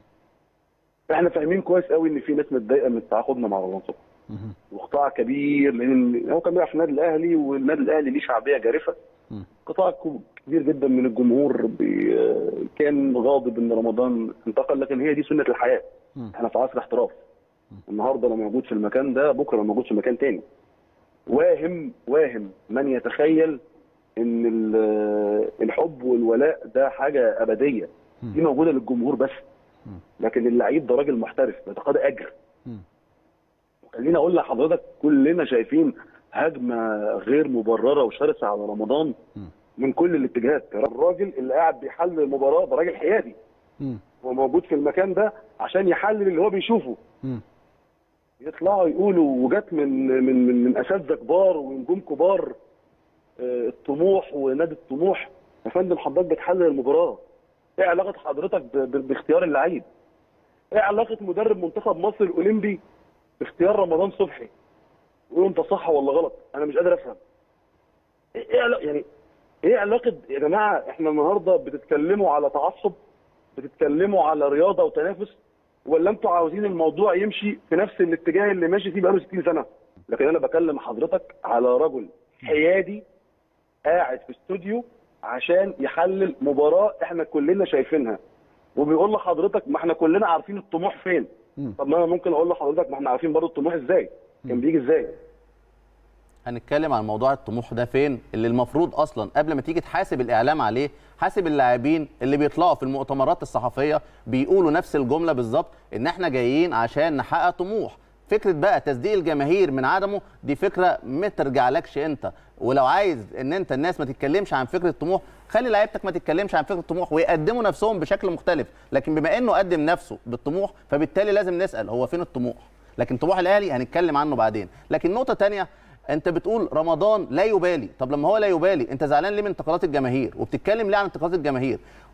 احنا فاهمين كويس قوي ان في ناس متضايقه من تعاقدنا مع رمضان صبحي وقطاع كبير لان هو كان بيلعب في النادي الاهلي والنادي الاهلي ليه شعبيه جارفه قطاع كبير جدا من الجمهور بي- كان غاضب ان رمضان انتقل لكن هي دي سنه الحياه احنا في عصر احتراف النهارده انا موجود في المكان ده بكره انا موجود في مكان تاني واهم واهم من يتخيل ان ال- الحب والولاء ده حاجه ابديه دي موجوده للجمهور بس لكن اللعيب ده راجل محترف بيتقاضى اجر خليني اقول لحضرتك كلنا شايفين هجمه غير مبرره وشرسه على رمضان من كل الاتجاهات الراجل اللي قاعد بيحلل المباراه ده راجل حيادي هو موجود في المكان ده عشان يحلل اللي هو بيشوفه يطلعوا يقولوا وجات من من من, من اساتذه كبار ونجوم كبار آه، الطموح ونادي الطموح يا فندم حضرتك بتحلل المباراه ايه علاقه حضرتك ب- ب- باختيار اللعيب ايه علاقه مدرب منتخب مصر الاولمبي باختيار رمضان صبحي يقول انت صح ولا غلط انا مش قادر افهم ايه إيه علاقة يعني ايه علاقه يا جماعه احنا النهارده بتتكلموا على تعصب بتتكلموا على رياضه وتنافس ولا انتوا عاوزين الموضوع يمشي في نفس الاتجاه اللي ماشي فيه بقاله 60 سنه لكن انا بكلم حضرتك على رجل حيادي قاعد في استوديو عشان يحلل مباراه احنا كلنا شايفينها وبيقول لحضرتك ما احنا كلنا عارفين الطموح فين طب ما انا ممكن اقول لحضرتك ما احنا عارفين برضه الطموح ازاي كان بيجي ازاي هنتكلم عن موضوع الطموح ده فين اللي المفروض اصلا قبل ما تيجي تحاسب الاعلام عليه حاسب اللاعبين اللي بيطلعوا في المؤتمرات الصحفيه بيقولوا نفس الجمله بالظبط ان احنا جايين عشان نحقق طموح فكره بقى تصديق الجماهير من عدمه دي فكره ما ترجعلكش انت ولو عايز ان انت الناس ما تتكلمش عن فكره الطموح خلي لعيبتك ما تتكلمش عن فكره الطموح ويقدموا نفسهم بشكل مختلف لكن بما انه قدم نفسه بالطموح فبالتالي لازم نسال هو فين الطموح لكن طموح الاهلي هنتكلم عنه بعدين لكن نقطه تانية انت بتقول رمضان لا يبالي طب لما هو لا يبالي انت زعلان ليه من انتقادات الجماهير وبتتكلم ليه عن انتقادات الجماهير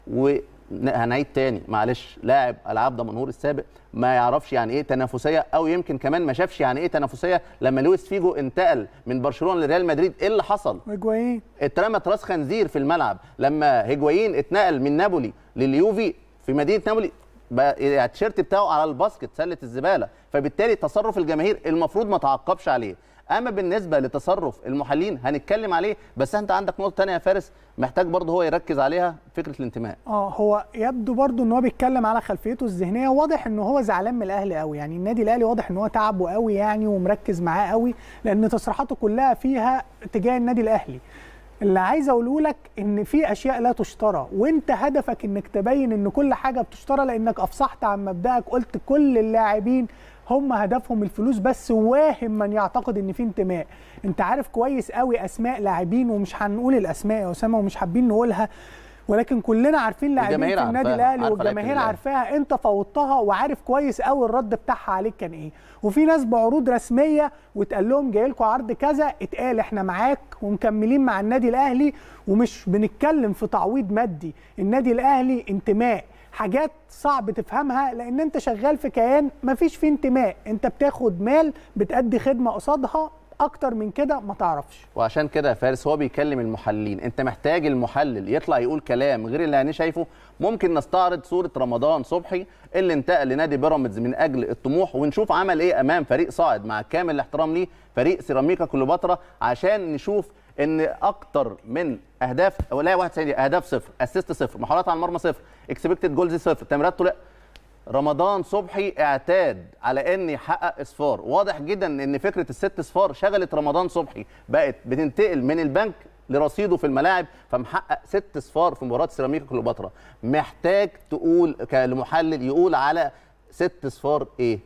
وهنعيد تاني معلش لاعب العاب دمنهور السابق ما يعرفش يعني ايه تنافسيه او يمكن كمان ما شافش يعني ايه تنافسيه لما لويس فيجو انتقل من برشلونه لريال مدريد ايه اللي حصل هيجوايين اترمت راس خنزير في الملعب لما هيجوايين اتنقل من نابولي لليوفي في مدينه نابولي بقى التيشيرت بتاعه على الباسكت سله الزباله فبالتالي تصرف الجماهير المفروض ما تعقبش عليه اما بالنسبه لتصرف المحللين هنتكلم عليه بس انت عندك نقطه ثانيه يا فارس محتاج برضه هو يركز عليها فكره الانتماء اه هو يبدو برضو ان هو بيتكلم على خلفيته الذهنيه واضح ان هو زعلان من الاهلي قوي يعني النادي الاهلي واضح ان هو تعبه قوي يعني ومركز معاه قوي لان تصريحاته كلها فيها اتجاه النادي الاهلي اللي عايز اقوله لك ان في اشياء لا تشترى وانت هدفك انك تبين ان كل حاجه بتشترى لانك افصحت عن مبدأك قلت كل اللاعبين هم هدفهم الفلوس بس واهم من يعتقد ان في انتماء انت عارف كويس قوي اسماء لاعبين ومش هنقول الاسماء يا اسامه ومش حابين نقولها ولكن كلنا عارفين لاعبين والجماهير في النادي عارفاها، الاهلي عارفة لعيبة والجماهير الأهلي. عارفاها انت فوضتها وعارف كويس قوي الرد بتاعها عليك كان ايه وفي ناس بعروض رسميه واتقال لهم جاي لكم عرض كذا اتقال احنا معاك ومكملين مع النادي الاهلي ومش بنتكلم في تعويض مادي النادي الاهلي انتماء حاجات صعب تفهمها لان انت شغال في كيان مفيش فيه انتماء انت بتاخد مال بتأدي خدمه قصادها اكتر من كده ما تعرفش وعشان كده يا فارس هو بيكلم المحللين انت محتاج المحلل يطلع يقول كلام غير اللي انا شايفه ممكن نستعرض صوره رمضان صبحي اللي انتقل لنادي بيراميدز من اجل الطموح ونشوف عمل ايه امام فريق صاعد مع كامل الاحترام ليه فريق سيراميكا كليوباترا عشان نشوف ان اكتر من اهداف او لا 91 اهداف صفر اسيست صفر محاولات على المرمى صفر اكسبكتد جولز صفر تمريرات طلع رمضان صبحي اعتاد على ان يحقق اصفار واضح جدا ان فكره الست اصفار شغلت رمضان صبحي بقت بتنتقل من البنك لرصيده في الملاعب فمحقق ست اصفار في مباراه سيراميكا كليوباترا محتاج تقول كمحلل يقول على ست اصفار ايه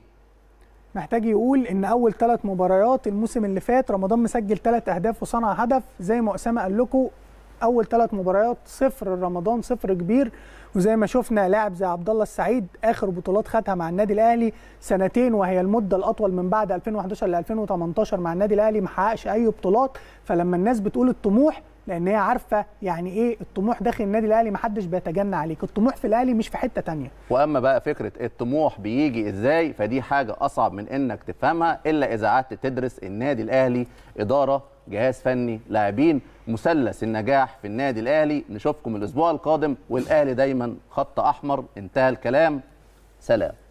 محتاج يقول ان اول ثلاث مباريات الموسم اللي فات رمضان مسجل ثلاث اهداف وصنع هدف زي ما اسامه قال لكم اول ثلاث مباريات صفر رمضان صفر كبير وزي ما شفنا لاعب زي عبد الله السعيد اخر بطولات خدها مع النادي الاهلي سنتين وهي المده الاطول من بعد 2011 ل 2018 مع النادي الاهلي ما حققش اي بطولات فلما الناس بتقول الطموح لان هي عارفه يعني ايه الطموح داخل النادي الاهلي ما حدش بيتجنى عليك الطموح في الاهلي مش في حته تانية واما بقى فكره الطموح بيجي ازاي فدي حاجه اصعب من انك تفهمها الا اذا قعدت تدرس النادي الاهلي اداره جهاز فني لاعبين مثلث النجاح في النادي الاهلي نشوفكم الاسبوع القادم والاهلي دايما خط احمر انتهى الكلام سلام